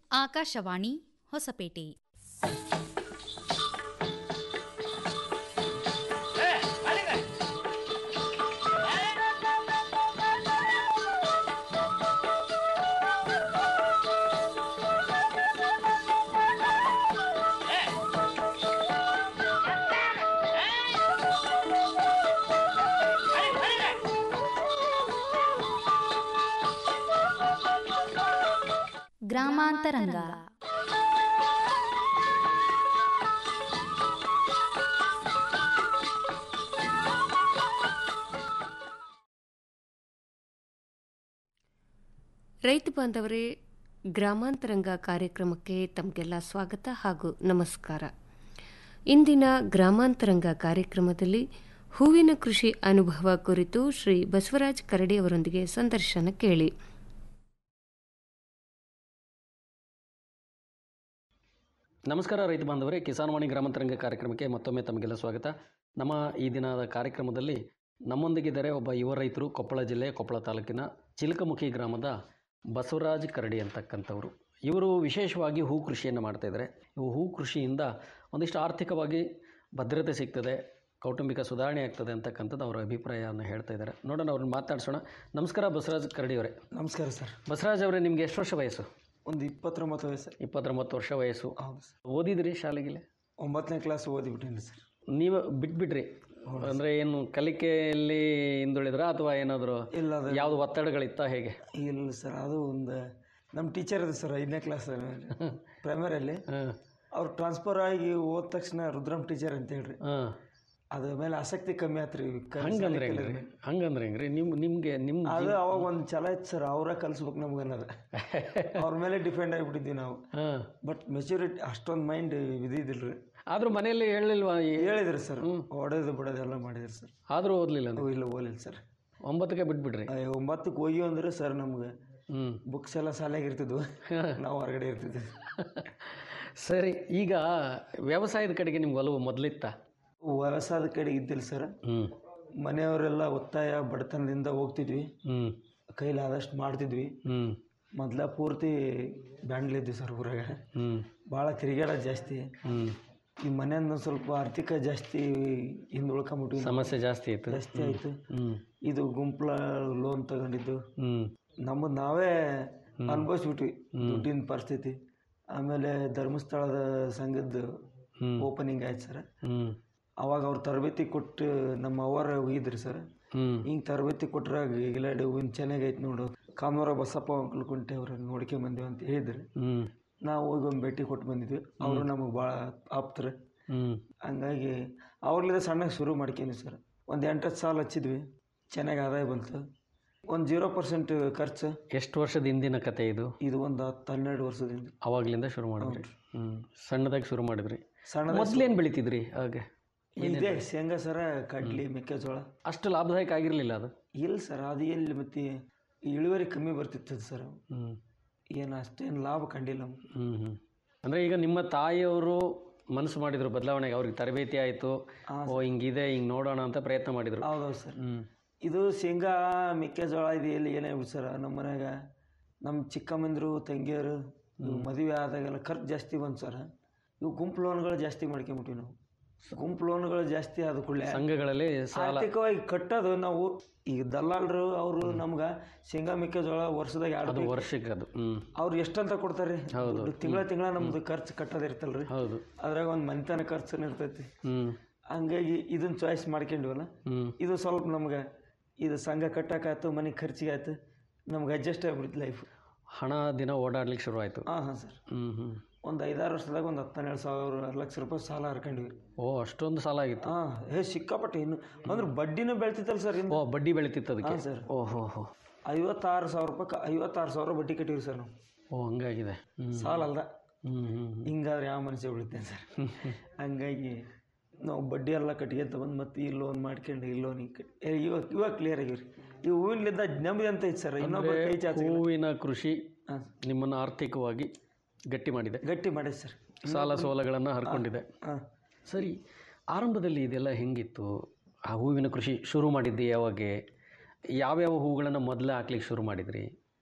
ಆಕಾಶವಾಣಿ ಹೊಸಪೇಟೆ ಗ್ರಾಮಾಂತರಂಗ ರೈತ ಬಾಂಧವರೇ ಗ್ರಾಮಾಂತರಂಗ ಕಾರ್ಯಕ್ರಮಕ್ಕೆ ತಮಗೆಲ್ಲ ಸ್ವಾಗತ ಹಾಗೂ ನಮಸ್ಕಾರ ಇಂದಿನ ಗ್ರಾಮಾಂತರಂಗ ಕಾರ್ಯಕ್ರಮದಲ್ಲಿ ಹೂವಿನ ಕೃಷಿ ಅನುಭವ ಕುರಿತು ಶ್ರೀ ಬಸವರಾಜ್ ಕರಡಿ ಅವರೊಂದಿಗೆ ಸಂದರ್ಶನ ಕೇಳಿ ನಮಸ್ಕಾರ ರೈತ ಬಾಂಧವರೇ ಕಿಸಾನ್ವಾಣಿ ಗ್ರಾಮಾಂತರಂಗ ಕಾರ್ಯಕ್ರಮಕ್ಕೆ ಮತ್ತೊಮ್ಮೆ ತಮಗೆಲ್ಲ ಸ್ವಾಗತ ನಮ್ಮ ಈ ದಿನದ ಕಾರ್ಯಕ್ರಮದಲ್ಲಿ ನಮ್ಮೊಂದಿಗಿದ್ದಾರೆ ಒಬ್ಬ ಯುವ ರೈತರು ಕೊಪ್ಪಳ ಜಿಲ್ಲೆ ಕೊಪ್ಪಳ ತಾಲೂಕಿನ ಚಿಲಕಮುಖಿ ಗ್ರಾಮದ ಬಸವರಾಜ್ ಕರಡಿ ಅಂತಕ್ಕಂಥವ್ರು ಇವರು ವಿಶೇಷವಾಗಿ ಹೂ ಕೃಷಿಯನ್ನು ಮಾಡ್ತಾಯಿದ್ದಾರೆ ಇವು ಹೂ ಕೃಷಿಯಿಂದ ಒಂದಿಷ್ಟು ಆರ್ಥಿಕವಾಗಿ ಭದ್ರತೆ ಸಿಗ್ತದೆ ಕೌಟುಂಬಿಕ ಸುಧಾರಣೆ ಆಗ್ತದೆ ಅಂತಕ್ಕಂಥದ್ದು ಅವರ ಅಭಿಪ್ರಾಯವನ್ನು ಹೇಳ್ತಾ ಇದ್ದಾರೆ ನೋಡೋಣ ಅವ್ರನ್ನ ಮಾತಾಡ್ಸೋಣ ನಮಸ್ಕಾರ ಬಸವರಾಜ್ ಕರಡಿ ಅವರೇ ನಮಸ್ಕಾರ ಸರ್ ಬಸವರಾಜ್ ಅವರೇ ನಿಮಗೆ ಎಷ್ಟು ವರ್ಷ ವಯಸ್ಸು ಒಂದು ಇಪ್ಪತ್ತೊಂಬತ್ತು ವಯಸ್ಸು ಇಪ್ಪತ್ತೊಂಬತ್ತು ವರ್ಷ ವಯಸ್ಸು ಹೌದು ಸರ್ ಓದಿದ್ರಿ ಶಾಲೆಗಿಲೆ ಒಂಬತ್ತನೇ ಕ್ಲಾಸ್ ಓದಿಬಿಟ್ಟೇನಿ ಸರ್ ನೀವು ಬಿಟ್ಬಿಟ್ರಿ ಅಂದರೆ ಏನು ಕಲಿಕೆಯಲ್ಲಿ ಹಿಂದುಳಿದ್ರ ಅಥವಾ ಏನಾದರೂ ಇಲ್ಲ ಅದು ಯಾವುದು ಒತ್ತಡಗಳಿತ್ತ ಹೇಗೆ ಇಲ್ಲ ಸರ್ ಅದು ಒಂದು ನಮ್ಮ ಟೀಚರ್ ಇದೆ ಸರ್ ಐದನೇ ಕ್ಲಾಸ್ ಪ್ರೈಮರಿಯಲ್ಲಿ ಹಾಂ ಅವ್ರು ಟ್ರಾನ್ಸ್ಫರ್ ಆಗಿ ಹೋದ ತಕ್ಷಣ ರುದ್ರಮ್ ಟೀಚರ್ ಅಂತ ಹೇಳ್ರಿ ಹಾಂ ಅದ್ರ ಮೇಲೆ ಆಸಕ್ತಿ ಕಮ್ಮಿ ಆತ್ರಿ ಕ- ಹಂಗಂದ್ರೆ ಶಾಲೆ ಹೆಂಗ್ರಿ ಕಲಿಯೋದು. ಹಂಗಂದ್ರೆ ಹೆಂಗ್ರಿ ನಿಮ್ಮ ನಿಮಗೆ ನಿಮ್ಮ ಅದು ಅವಾಗ ಒಂದು ಛಲ ಇತ್ತು ಸರ್ ಅವರ ಕಲಿಸ್ಬೇಕು ನಮ್ಗೆ ಅನ್ನೋದು ಅವ್ರ ಮೇಲೆ ಡಿಪೆಂಡ್ ಆಗಿಬಿಟ್ಟಿದ್ವಿ ನಾವು ಹಾಂ ಬಟ್ ಮೆಚುರಿಟಿ ಅಷ್ಟೊಂದು ಮೈಂಡ್ ಇದಿದ್ದಿಲ್ರಿ ಆದರೂ ಮನೆಯಲ್ಲಿ ಹೇಳಲಿಲ್ವಾ ಹೇಳಿದ್ರಿ ಸರ್ ಹೊಡೆದು ಬಿಡೋದು ಎಲ್ಲ ಮಾಡಿದ್ರಿ ಸರ್ ಆದರೂ ಓದಲಿಲ್ಲ ನೀವು ಇಲ್ಲ ಓಲಿಲ್ಲ ಸರ್ ಒಂಬತ್ತಕ್ಕೆ ಬಿಟ್ಬಿಟ್ರಿ ಒಂಬತ್ತಕ್ಕೆ ಹೋಗಿ ಅಂದ್ರೆ ಸರ್ ನಮ್ಗೆ ಹ್ಞೂ ಬುಕ್ಸ್ ಎಲ್ಲ ಶಾಲೆಗೆ ಇರ್ತಿದ್ವು ನಾವು ಹೊರಗಡೆ ಇರ್ತಿದ್ವಿ ಸರಿ ಈಗ ವ್ಯವಸಾಯದ ಕಡೆಗೆ ನಿಮ್ಗೆ ಒಲವು ಮೊದಲಿತ್ತ ವ್ಯವಸಾಯದ ಕಡೆ ಇದ್ದಿಲ್ಲ ಸರ್ ಹ್ಞೂ ಮನೆಯವರೆಲ್ಲ ಒತ್ತಾಯ ಬಡತನದಿಂದ ಹೋಗ್ತಿದ್ವಿ ಹ್ಞೂ ಕೈಲಾದಷ್ಟು ಮಾಡ್ತಿದ್ವಿ ಹ್ಞೂ ಮೊದ್ಲ ಪೂರ್ತಿ ಬ್ಯಾಂಡ್ಲಿದ್ವಿ ಸರ್ ಊರಾಗ ಹ್ಞೂ ಭಾಳ ತಿರುಗಾಡೋದು ಜಾಸ್ತಿ ಹ್ಞೂ ಈ ಮನೆಯಿಂದ ಸ್ವಲ್ಪ ಆರ್ಥಿಕ ಜಾಸ್ತಿ ಹಿಂದೆ ಉಳ್ಕೊಂಬಿಟ್ವಿ ಸಮಸ್ಯೆ ಜಾಸ್ತಿ ಆಯಿತು ಜಾಸ್ತಿ ಆಯಿತು ಹ್ಞೂ ಇದು ಗುಂಪ್ಲ ಲೋನ್ ತಗೊಂಡಿದ್ದು ಹ್ಞೂ ನಮ್ಮದು ನಾವೇ ಅನುಭವಿಸ್ಬಿಟ್ವಿ ದುಡ್ಡಿನ ಪರಿಸ್ಥಿತಿ ಆಮೇಲೆ ಧರ್ಮಸ್ಥಳದ ಸಂಘದ ಹ್ಞೂ ಓಪನಿಂಗ್ ಆಯ್ತು ಸರ್ ಹ್ಞೂ ಅವಾಗ ಅವ್ರು ತರಬೇತಿ ಕೊಟ್ಟು ನಮ್ಮ ಅವರ ಹೋಗಿದ್ರಿ ಸರ್ ಹ್ಞೂ ಹಿಂಗೆ ತರಬೇತಿ ಕೊಟ್ರಾಗ ಗಿಲಾಡಿ ಹೂವಿನ ಚೆನ್ನಾಗೈತೆ ನೋಡು ಕಾಮರ ಬಸಪ್ಪ ಅಂಕಲ್ ಕುಂಟೆ ಅವ್ರನ್ನ ನೋಡ್ಕೊಂಡ್ ಬಂದೀವಿ ಅಂತ ಹೇಳಿದ್ರು ಹ್ಞೂ ನಾವು ಹೋಗಿ ಒಂದು ಭೇಟಿ ಕೊಟ್ಟು ಬಂದಿದ್ವಿ ಅವರು ನಮಗೆ ಭಾಳ ಆಪ್ತರು ಹ್ಞೂ ಹಂಗಾಗಿ ಅವ್ರಲ್ಲಿಂದ ಸಣ್ಣಗೆ ಶುರು ಮಾಡ್ಕೊಂಡ್ವಿ ಸರ್ ಒಂದು ಎಂಟತ್ತು ಸಾಲ ಹಚ್ಚಿದ್ವಿ ಚೆನ್ನಾಗಿ ಆದಾಯ ಬಂತು ಒಂದು ಜೀರೋ ಪರ್ಸೆಂಟ್ ಖರ್ಚು ಎಷ್ಟು ವರ್ಷದ ಹಿಂದಿನ ಕತೆ ಇದು ಇದು ಒಂದು ಹತ್ತು ಹನ್ನೆರಡು ವರ್ಷದಿಂದ ಅವಾಗ್ಲಿಂದ ಶುರು ಮಾಡಿದ್ರಿ ಹ್ಞೂ ಸಣ್ಣದಾಗಿ ಶುರು ಮಾಡಿದ್ರಿ ಸಣ್ಣ ಮೊದ್ಲೇನು ಬೆಳಿತಿದ್ರಿ ಹಾಗೆ ಇದೆ ಶೇಂಗಾ ಸರ ಕಡ್ಲಿ ಮೆಕ್ಕೆಜೋಳ ಅಷ್ಟು ಲಾಭದಾಯಕ ಆಗಿರಲಿಲ್ಲ ಅದು ಇಲ್ಲ ಸರ್ ಅದು ಎಲ್ಲಿ ಮತ್ತೆ ಇಳುವರಿ ಕಮ್ಮಿ ಬರ್ತಿತ್ತು ಸರ್ ಹ್ಞೂ ಏನು ಅಷ್ಟೇನು ಲಾಭ ಕಂಡಿಲ್ಲ ನಮ್ಗೆ ಹ್ಞೂ ಹ್ಞೂ ಅಂದರೆ ಈಗ ನಿಮ್ಮ ತಾಯಿಯವರು ಮನಸ್ಸು ಮಾಡಿದರು ಬದಲಾವಣೆಗೆ ಅವ್ರಿಗೆ ತರಬೇತಿ ಆಯಿತು ಓ ಹಿಂಗಿದೆ ಹಿಂಗೆ ನೋಡೋಣ ಅಂತ ಪ್ರಯತ್ನ ಮಾಡಿದರು ಹೌದೌದು ಸರ್ ಹ್ಞೂ ಇದು ಶೇಂಗಾ ಮೆಕ್ಕೆಜೋಳ ಇದು ಎಲ್ಲಿ ಏನೇ ಬಿಡು ಸರ್ ನಮ್ಮ ಮನ್ಯಾಗ ನಮ್ಮ ಚಿಕ್ಕಮ್ಮಂದ್ರು ತಂಗಿಯರು ಇವು ಮದುವೆ ಆದಾಗೆಲ್ಲ ಖರ್ಚು ಜಾಸ್ತಿ ಬಂತು ಸರ್ ಇವು ಗುಂಪು ಲೋನ್ಗಳು ಜಾಸ್ತಿ ಮಾಡ್ಕೊಂಬಿಟ್ವಿ ನಾವು ಗುಂಪು ಲೋನ್ಗಳು ಜಾಸ್ತಿ ಆದ ಕೂಡಲೇ ಸಂಘಗಳಲ್ಲಿ ಸಾಲ ಆರ್ಥಿಕವಾಗಿ ಕಟ್ಟೋದು ನಾವು ಈಗ ದಲ್ಲಾಳರು ಅವರು ನಮ್ಗೆ ಶೇಂಗಾ ಮೆಕ್ಕೆಜೋಳ ವರ್ಷದಾಗ ಎರಡು ಅದು ವರ್ಷಕ್ಕೆ ಅದು ಹ್ಞೂ ಅವ್ರು ಎಷ್ಟಂತ ಕೊಡ್ತಾರೆ ತಿಂಗಳ ತಿಂಗಳ ನಮ್ದು ಖರ್ಚು ಕಟ್ಟೋದಿರ್ತಲ್ರಿ ಹೌದು ಅದ್ರಾಗ ಒಂದು ಮನೆತನ ಖರ್ಚು ಇರ್ತೈತಿ ಹ್ಞೂ ಹಂಗಾಗಿ ಇದನ್ನ ಚಾಯ್ಸ್ ಮಾಡ್ಕೊಂಡಿವಲ್ಲ ಹ್ಞೂ ಇದು ಸ್ವಲ್ಪ ನಮ್ಗೆ ಇದು ಸಂಘ ಕಟ್ಟಕ್ಕಾಯ್ತು ಮನೆ ಖರ್ಚಿಗೆ ಆಯ್ತು ನಮ್ಗೆ ಅಡ್ಜಸ್ಟ್ ಆಗ್ಬಿಡ್ತು ಲೈಫ್ ಹಣ ದಿನ ಓಡಾಡ್ಲಿಕ್ಕೆ ಶುರು ಆಯಿತು ಹಾಂ ಹಾಂ ಸರ್ ಹ್ಞೂ ಹ್ಞೂ ಒಂದು ಐದಾರು ವರ್ಷದಾಗ ಒಂದು ಹತ್ತೆರಡು ಸಾವಿರ ಲಕ್ಷ ರೂಪಾಯಿ ಸಾಲ ಹರ್ಕೊಂಡಿವಿ ಓ ಅಷ್ಟೊಂದು ಸಾಲ ಆಗಿತ್ತು ಹಾಂ ಹೇ ಸಿಕ್ಕಾಪಟ್ಟೆ ಇನ್ನು ಅಂದ್ರೆ ಬಡ್ಡಿನೂ ಬೆಳ್ತಿತ್ತಲ್ಲ ಸರ್ ಇನ್ನು ಓ ಬಡ್ಡಿ ಬೆಳಿತಿತ್ತು ಅದಕ್ಕೆ ಹಾಂ ಸರ್ ಓ ಹೋ ಹೋ ಐವತ್ತಾರು ಸಾವಿರ ರೂಪಾಯಿ ಕ- ಐವತ್ತಾರು ಸಾವಿರ ಬಡ್ಡಿ ಕಟ್ಟಿವಿ ಸರ್ ನಾವು ಓ ಹಂಗಾಗಿದೆ ಹ್ಞೂ ಸಾಲ ಅಲ್ದ ಹ್ಞೂ ಹ್ಞೂ ಹಿಂಗಾದ್ರೆ ಯಾವ ಮನುಷ್ಯ ಉಳಿತೇನೆ ಸರ್ ಹಂಗಾಗಿ ನಾವು ಬಡ್ಡಿ ಎಲ್ಲ ಕಟ್ಕೊಂತ ಬಂದು ಮತ್ತೆ ಈ ಲೋನ್ ಮಾಡ್ಕೊಂಡು ಈ ಲೋನ್ ಹಿಂಗೆ ಕಟ್ಟಿ ಏ, ಇವಾಗ ಇವಾಗ ಕ್ಲಿಯರ್ ಆಗಿವ್ರಿ ಈ ಹೂವಿನಿಂದ ನೆಮ್ಮದಿ ಅಂತ ಐತೆ ಸರ್ ಇನ್ನೊಬ್ಬರ ಕೈ ಚಾಚಿ ಹೂವಿನ ಕೃಷಿ ಹಾಂ ನಿಮ್ಮನ್ನು ಆರ್ಥಿಕವಾಗಿ ಗಟ್ಟಿ ಮಾಡಿದೆ ಗಟ್ಟಿ ಮಾಡಿ ಸರ್ ಸಾಲ ಸೋಲಗಳನ್ನು ಹರ್ಕೊಂಡಿದೆ ಹಾಂ ಸರಿ ಆರಂಭದಲ್ಲಿ ಇದೆಲ್ಲ ಹೆಂಗಿತ್ತು ಆ ಹೂವಿನ ಕೃಷಿ ಶುರು ಮಾಡಿದ್ದೆ ಯಾವಾಗ ಯಾವ್ಯಾವ ಹೂಗಳನ್ನು ಮೊದಲೇ ಹಾಕ್ಲಿಕ್ಕೆ ಶುರು ಮಾಡಿದ್ರಿ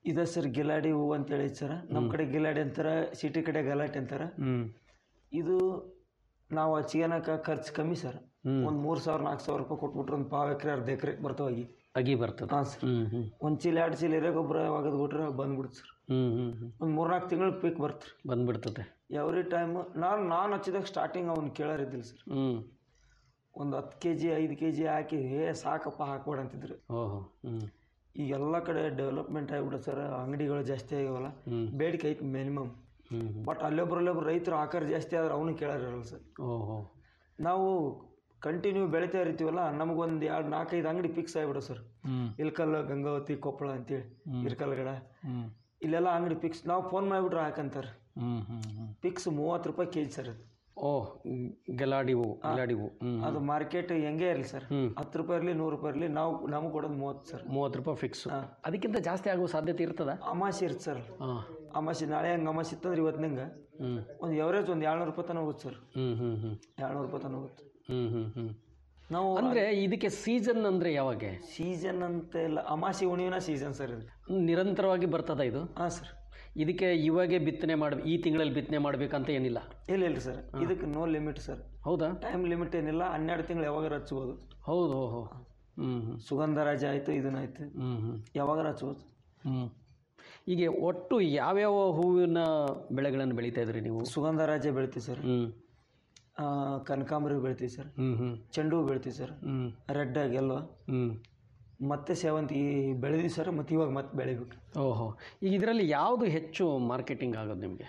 ಇದೆ ಸರ್ ಗಿಲಾಡಿ ಹೂವು ಅಂತೇಳಿ ಸರ್ ನಮ್ಮ ಕಡೆ ಗಿಲಾಡಿ ಅಂತಾರೆ ಸಿಟಿ ಕಡೆ ಗಲಾಟೆ ಅಂತಾರೆ ಹ್ಞೂ ಇದು ನಾವು ಹಚ್ಕೊಳಕ ಖರ್ಚು ಕಮ್ಮಿ ಸರ್ ಹ್ಮ್. ಒಂದು ಮೂರು ಸಾವಿರ ನಾಲ್ಕು ಸಾವಿರ ರೂಪಾಯಿ ಕೊಟ್ಬಿಟ್ರೆ ಒಂದು ಪಾವು ಎಕರೆ ಅರ್ಧ ಎಕರೆ ಬರ್ತಾವಾಗಿ ಅಗಿ ಬರ್ತದೆ ಹಾಂ ಸರ್ ಹ್ಞೂ ಹ್ಞೂ ಒಂದು ಚೀಲ ಎರಡು ಚೀಲ ಎರೆ ಗೊಬ್ಬರ ಒಗದು ಬಿಟ್ರೆ ಬಂದ್ಬಿಡುತ್ತೆ ಸರ್ ಹ್ಞೂ ಹ್ಞೂ ಹ್ಞೂ ಒಂದು ಮೂರ್ನಾಲ್ಕು ತಿಂಗಳು ಪೀಕ್ ಬರ್ತ್ರಿ ಬಂದ್ಬಿಡ್ತದೆ ಎವ್ರಿ ಟೈಮ್ ನಾನು ನಾನು ಹಚ್ಚಿದಾಗ ಸ್ಟಾರ್ಟಿಂಗ್ ಅವ್ನು ಕೇಳೋರಿದ್ದಿಲ್ಲ ಸರ್ ಹ್ಞೂ ಒಂದು ಹತ್ತು ಕೆ ಜಿ ಐದು ಕೆ ಜಿ ಹಾಕಿ ಏ ಸಾಕಪ್ಪ ಹಾಕ್ಬೇಡ ಅಂತಿದ್ರು ಓಹೋ ಹ್ಞೂ ಈಗ ಎಲ್ಲ ಕಡೆ ಡೆವಲಪ್ಮೆಂಟ್ ಆಗಿಬಿಡುತ್ತೆ ಸರ್ ಅಂಗಡಿಗಳು ಜಾಸ್ತಿ ಆಗ್ಯಾವಲ್ಲ ಹ್ಞೂ ಬೇಡಿಕೆ ಐತಿ ಮಿನಿಮಮ್ ಹ್ಞೂ ಹ್ಞೂ ಬಟ್ ಅಲ್ಲೊಬ್ರು ಅಲ್ಲೊಬ್ರು ರೈತರು ಆಕಾರ ಜಾಸ್ತಿ ಆದ್ರೆ ಅವನು ಕೇಳೋರಿರಲ್ಲ ಸರ್ ಓಹೋ ನಾವು ಕಂಟಿನ್ಯೂ ಬೆಳಿತಾ ಇರ್ತೀವಲ್ಲ ನಮಗೊಂದು ಎರಡು ನಾಲ್ಕೈದು ಅಂಗಡಿ ಫಿಕ್ಸ್ ಆಗಿಬಿಡು ಸರ್ ಹ್ಞೂ ಇಲ್ಕಲ್ ಗಂಗಾವತಿ ಕೊಪ್ಪಳ ಅಂತೇಳಿ ಇರ್ಕಲ್ಗಡ ಹ್ಞೂ ಇಲ್ಲೆಲ್ಲ ಅಂಗಡಿ ಫಿಕ್ಸ್ ನಾವು ಫೋನ್ ಮಾಡಿಬಿಟ್ರೆ ಹಾಕಂತಾರೆ ಹ್ಞೂ ಹ್ಞೂ ಹ್ಞೂ ಫಿಕ್ಸ್ ಮೂವತ್ತು ರೂಪಾಯಿ ಕೆ ಜಿ ಸರ್ ಅದು ಓ ಗೆಲಾಡಿ ಹೂವು ಗೆಲಾಡಿ ಹೂವು ಹ್ಞೂ ಅದು ಮಾರ್ಕೆಟ್ ಹೆಂಗೆ ಇರಲಿ ಸರ್ ಹ್ಮ್. ಹತ್ತು ರೂಪಾಯಿ ಇರಲಿ ನೂರು ರೂಪಾಯಿ ಇರಲಿ ನಾವು ನಮಗೆ ಕೊಡೋದು ಮೂವತ್ತು ಸರ್ ಮೂವತ್ತು ರೂಪಾಯಿ ಫಿಕ್ಸ್ ಅದಕ್ಕಿಂತ ಜಾಸ್ತಿ ಆಗುವ ಸಾಧ್ಯತೆ ಇರ್ತದ ಅಮಾಸೆ ಇರುತ್ತೆ ಸರ್ ಹಾಂ ಅಮಾಸೆ ನಾಳೆ ಹಂಗೆ ಅಮಾಸೆ ಇತ್ತಂದ್ರೆ ಇವತ್ತಿನಂಗೆ ಹ್ಞೂ ಒಂದು ಎವರೇಜ್ ಒಂದು ಏಳ್ನೂರು ರೂಪಾಯಿ ತನಕ ಹೋಗುತ್ತೆ ಸರ್ ಹ್ಞೂ ಹ್ಞೂ ಹ್ಞೂ ಏಳ್ನೂರು ರೂಪಾಯಿ ತನಕ ಹೋಗುತ್ತೆ ಹ್ಞೂ ಹ್ಞೂ ಹ್ಞೂ ನಾವು ಅಂದರೆ ಇದಕ್ಕೆ ಸೀಸನ್ ಅಂದರೆ ಯಾವಾಗ ಸೀಸನ್ ಅಂತ ಇಲ್ಲ ಅಮಾಸೆ ಉಣಿವಿನ ಸೀಸನ್ ಸರ್ ಇದು ನಿರಂತರವಾಗಿ ಬರ್ತದ ಇದು ಹಾಂ ಸರ್ ಇದಕ್ಕೆ ಇವಾಗೆ ಬಿತ್ತನೆ ಮಾಡಿ ಈ ತಿಂಗಳಲ್ಲಿ ಬಿತ್ತನೆ ಮಾಡಬೇಕಂತ ಏನಿಲ್ಲ ಇಲ್ಲ ಇಲ್ಲ ಸರ್ ಇದಕ್ಕೆ ನೋ ಲಿಮಿಟ್ ಸರ್ ಹೌದಾ ಟೈಮ್ ಲಿಮಿಟ್ ಏನಿಲ್ಲ ಹನ್ನೆರಡು ತಿಂಗಳು ಯಾವಾಗ ಹಚ್ಬೋದು ಹೌದು ಓಹೋ ಹ್ಞೂ ಹ್ಞೂ ಸುಗಂಧ ರಾಜ ಆಯಿತು ಇದನ್ನಾಯ್ತು ಹ್ಞೂ ಹ್ಞೂ ಯಾವಾಗ ಹಚ್ಬೋದು ಹ್ಞೂ ಹೀಗೆ ಒಟ್ಟು ಯಾವ್ಯಾವ ಹೂವಿನ ಬೆಳೆಗಳನ್ನು ಬೆಳೀತಾ ಇದ್ರಿ ನೀವು ಸುಗಂಧ ರಾಜ ಬೆಳಿತೀವಿ ಸರ್ ಹ್ಞೂ ಆ, ಕನಕಾಂಬರಿ ಬೆಳಿತೀವಿ ಸರ್ ಹ್ಞೂ ಹ್ಞೂ ಚೆಂಡು ಹೂ ಬೆಳಿತೀವಿ ಸರ್ ಹ್ಞೂ ರೆಡ್ ಆಗೆಲ್ಲ ಹ್ಞೂ ಮತ್ತೆ ಸೇವಂತಿಗೆ ಬೆಳೆದಿವಿ ಸರ್ ಮತ್ತೆ ಇವಾಗ ಮತ್ತೆ ಬೆಳಿಬೇಕು ಓಹೋ ಈಗ ಇದರಲ್ಲಿ ಯಾವುದು ಹೆಚ್ಚು ಮಾರ್ಕೆಟಿಂಗ್ ಆಗೋದು ನಿಮಗೆ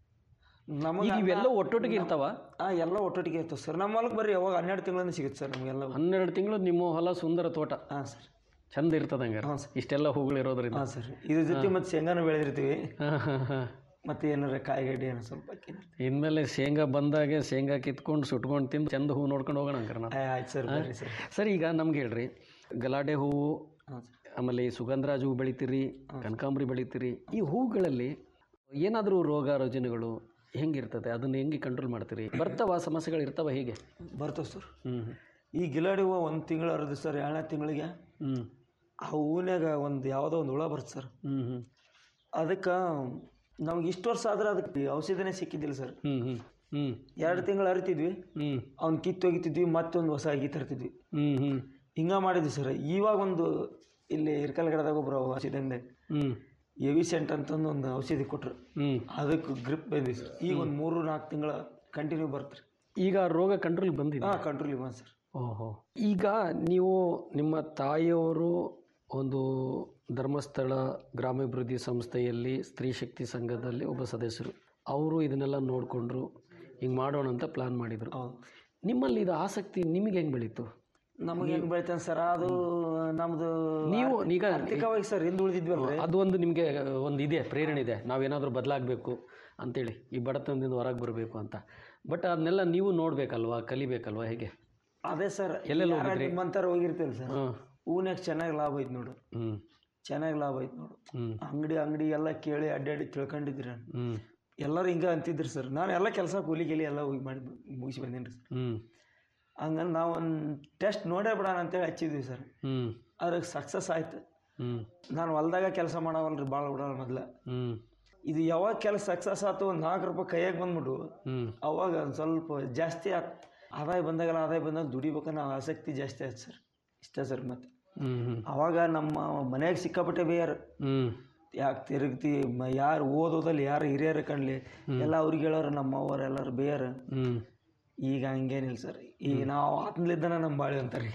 ನಮಗೆ ಈಗ ಇವೆಲ್ಲ ಒಟ್ಟೊಟ್ಟಿಗೆ ಇರ್ತಾವ ಹಾಂ ಎಲ್ಲ ಒಟ್ಟೊಟ್ಟಿಗೆ ಇರ್ತವೆ ಸರ್ ನಮ್ಮ ಹೊಲಕ್ಕೆ ಬರ್ರಿ ಯಾವಾಗ ಹನ್ನೆರಡು ತಿಂಗಳಿಂದ ಸಿಗುತ್ತೆ ಸರ್ ನಮಗೆಲ್ಲ ಹನ್ನೆರಡು ತಿಂಗಳು ನಿಮ್ಮ ಹೊಲ ಸುಂದರ ತೋಟ ಹಾಂ ಸರ್ ಚಂದ ಇರ್ತದೆ ಹಂಗಾರೆ ಹಾಂ ಸರ್ ಇಷ್ಟೆಲ್ಲ ಹೂಗಳು ಇರೋದ್ರಿಂದ ಹಾಂ ಸರ್ ಇದ್ರ ಜೊತೆ ಮತ್ತೆ ಶೇಂಗಾನು ಬೆಳೆದಿರ್ತೀವಿ ಹಾಂ ಹಾಂ ಹಾಂ ಮತ್ತೆ ಏನಾರ ಕಾಯಿಗಡ್ಡೆ ಏನೋ ಸ್ವಲ್ಪ ಹಾಕಿರ್ತೀವಿ ಇನ್ಮೇಲೆ ಶೇಂಗಾ ಬಂದಾಗೆ ಶೇಂಗಾ ಕಿತ್ಕೊಂಡು ಸುಟ್ಕೊಂಡು ತಿಂದು ಚಂದ ಹೂ ನೋಡ್ಕೊಂಡು ಹೋಗೋಣ ಹಂಗಾರೆ ನಾವು ಆಯ್ತು ಸರ್ ಬರ್ರಿ ಸರ್ ಸರ್ ಈಗ ನಮ್ಗೆ ಹೇಳ್ರಿ ಗಲಾಟೆ ಹೂವು ಹಾಂ ಸರ್ ಆಮೇಲೆ ಈ ಸುಗಂಧರಾಜ ಹೂ ಬೆಳಿತೀರಿ ಕನಕಾಂಬರಿ ಬೆಳಿತೀರಿ ಈ ಹೂಗಳಲ್ಲಿ ಏನಾದರೂ ರೋಗ ರುಜಿನಗಳು ಹೆಂಗಿರ್ತದೆ ಅದನ್ನ ಹೆಂಗೆ ಕಂಟ್ರೋಲ್ ಮಾಡ್ತೀರಿ ಬರ್ತಾವ ಸಮಸ್ಯೆಗಳು ಇರ್ತಾವ ಹೀಗೆ ಬರ್ತವೆ ಸರ್ ಹ್ಞೂ ಈ ಗಿಲಾಡಿ ಹೂವು ಒಂದು ತಿಂಗಳು ಹರಿದು ಸರ್ ಎರಡನೇ ತಿಂಗಳಿಗೆ ಹ್ಞೂ ಆ ಹೂವಿನಾಗ ಒಂದು ಯಾವುದೋ ಒಂದು ಹುಳ ಬರುತ್ತೆ ಸರ್ ಹ್ಞೂ ಹ್ಞೂ ಅದಕ್ಕೆ ನಮ್ಗೆ ಇಷ್ಟು ವರ್ಷ ಆದ್ರೆ ಅದಕ್ಕೆ ಔಷಧಿನೇ ಸಿಕ್ಕಿದ್ದಿಲ್ಲ ಸರ್ ಹ್ಞೂ ಹ್ಞೂ ಹ್ಞೂ ಎರಡು ತಿಂಗಳು ಹರಿತಿದ್ವಿ ಹ್ಞೂ ಅವ್ನು ಕಿತ್ತು ಒಗಿತಿದ್ವಿ ಮತ್ತೊಂದು ಹೊಸ ಅಗಿ ತರ್ತಿದ್ವಿ ಹ್ಞೂ ಹ್ಞೂ ಹಿಂಗೆ ಮಾಡಿದ್ವಿ ಸರ್ ಇವಾಗ ಒಂದು ಇಲ್ಲಿ ಇರ್ಕಲ್ಗಡದಾಗ ಒಬ್ಬರು ಔಷಧಿಯಿಂದ ಹ್ಞೂ ಎವಿಸೆಂಟ್ ಅಂತಂದು ಒಂದು ಔಷಧಿ ಕೊಟ್ರು ಹ್ಞೂ ಅದಕ್ಕೆ ಗ್ರಿಪ್ ಬಂದ್ವಿ ಸರ್ ಈಗ ಒಂದು ಮೂರು ನಾಲ್ಕು ತಿಂಗಳ ಕಂಟಿನ್ಯೂ ಬರ್ತ್ರಿ ಈಗ ಆ ರೋಗ ಕಂಟ್ರೋಲ್ ಬಂದಿದೆ ಹಾಂ ಕಂಟ್ರೋಲಿಗೆ ಬಂದು ಸರ್ ಓಹೋ ಈಗ ನೀವು ನಿಮ್ಮ ತಾಯಿಯವರು ಒಂದು ಧರ್ಮಸ್ಥಳ ಗ್ರಾಮಾಭಿವೃದ್ಧಿ ಸಂಸ್ಥೆಯಲ್ಲಿ ಸ್ತ್ರೀ ಶಕ್ತಿ ಸಂಘದಲ್ಲಿ ಒಬ್ಬ ಸದಸ್ಯರು ಅವರು ಇದನ್ನೆಲ್ಲ ನೋಡಿಕೊಂಡ್ರು ಹಿಂಗೆ ಮಾಡೋಣ ಅಂತ ಪ್ಲ್ಯಾನ್ ಮಾಡಿದರು ಹೌದು ನಿಮ್ಮಲ್ಲಿ ಇದು ಆಸಕ್ತಿ ನಿಮಗೆ ಹೆಂಗೆ ಬೆಳೀತು ನಮಗೆ ಹೆಂಗೆ ಬೆಳಿತಾನೆ ಸರ್ ಅದು ನಮ್ಮದು ನೀವು ಈಗ ಆರ್ಥಿಕವಾಗಿ ಸರ್ ಹಿಂದೆ ಉಳಿದಿದ್ವಲ್ರಿ ಅದು ಒಂದು ನಿಮಗೆ ಒಂದು ಇದೆ ಪ್ರೇರಣೆ ಇದೆ ನಾವೇನಾದರೂ ಬದಲಾಗಬೇಕು ಅಂತೇಳಿ ಈ ಬಡತನದಿಂದ ಹೊರಗೆ ಬರಬೇಕು ಅಂತ ಬಟ್ ಅದನ್ನೆಲ್ಲ ನೀವು ನೋಡಬೇಕಲ್ವಾ ಕಲಿಬೇಕಲ್ವಾ ಹೇಗೆ ಅದೇ ಸರ್ ಎಲ್ಲೆಲ್ಲಿ ಯಾರಾದ್ರೂ ನಿಮ್ಮಂತಾರ ಹೋಗಿರ್ತೀವಿ ಸರ್ ಹಾಂ ಹೂನ್ಯಾಗ ಚೆನ್ನಾಗಿ ಲಾಭ ಐತೆ ನೋಡು ಹ್ಞೂ ಚೆನ್ನಾಗಿ ಲಾಭ ಐತೆ ನೋಡು ಹ್ಞೂ ಅಂಗಡಿ ಅಂಗಡಿ ಎಲ್ಲ ಕೇಳಿ ಅಡ್ಡಾಡಿ ತಿಳ್ಕೊಂಡಿದ್ರಿ ನಾನು ಹ್ಞೂ ಎಲ್ಲರೂ ಹಿಂಗೆ ಅಂತಿದ್ರು ಸರ್ ನಾನು ಎಲ್ಲ ಕೆಲಸ ಕೂಲಿ ಗೀಲಿ ಎಲ್ಲ ಹೋಗಿ ಮಾಡಿ ಮುಗಿಸಿ ಬಂದೀನಿ ರೀ ಸರ್ ಹ್ಞೂ ಹಂಗಂದು ನಾವು ಒಂದು ಟೆಸ್ಟ್ ನೋಡೇ ಬಿಡೋಣ ಅಂತೇಳಿ ಹಚ್ಚಿದ್ವಿ ಸರ್ ಹ್ಞೂ ಅದ್ರಾಗ ಸಕ್ಸಸ್ ಆಯ್ತು ಹ್ಞೂ ನಾನು ಹೊಲ್ದಾಗ ಕೆಲಸ ಮಾಡವಲ್ರಿ ಭಾಳ ಬಿಡೋಲ್ಲ ಮೊದ್ಲು ಹ್ಞೂ ಇದು ಯಾವಾಗ ಕೆಲಸ ಸಕ್ಸಸ್ ಆಯ್ತು ಒಂದು ನಾಲ್ಕು ರೂಪಾಯಿ ಕೈಯಾಗ ಬಂದ್ಬಿಟ್ಟು ಹ್ಞೂ ಅವಾಗ ಒಂದು ಸ್ವಲ್ಪ ಜಾಸ್ತಿ ಆತ್ ಆದಾಯ ಬಂದಾಗಲ್ಲ ಆದಾಯ ಬಂದಾಗ ದುಡಿಬೇಕನ್ನೋ ಆಸಕ್ತಿ ಜಾಸ್ತಿ ಆಯ್ತು ಸರ್ ಇಷ್ಟೇ ಸರ್ ಮತ್ತೆ ಹ್ಞೂ ಹ್ಞೂ ಅವಾಗ ನಮ್ಮ ಮನ್ಯಾಗ ಸಿಕ್ಕಾಪಟ್ಟೆ ಬೇಯಾರ ಹ್ಞೂ ಯಾಕೆ ತಿರುಗ್ತಿ ಮ ಯಾರು ಓದೋದಲ್ಲಿ ಯಾರು ಹಿರಿಯರು ಕಣ್ಲಿ ಎಲ್ಲ ಅವ್ರಿಗೆ ಹೇಳೋರು ನಮ್ಮ ಅವ್ರು ಎಲ್ಲರೂ ಬೇಯಾರ ಹ್ಞೂ ಈಗ ಹಂಗೇನಿಲ್ಲ ಸರ್ ಈಗ ನಾವು ಆತ್ಮಲಿದ್ದನ ನಮ್ಮ ಬಾಳೆ ಅಂತಾರೆ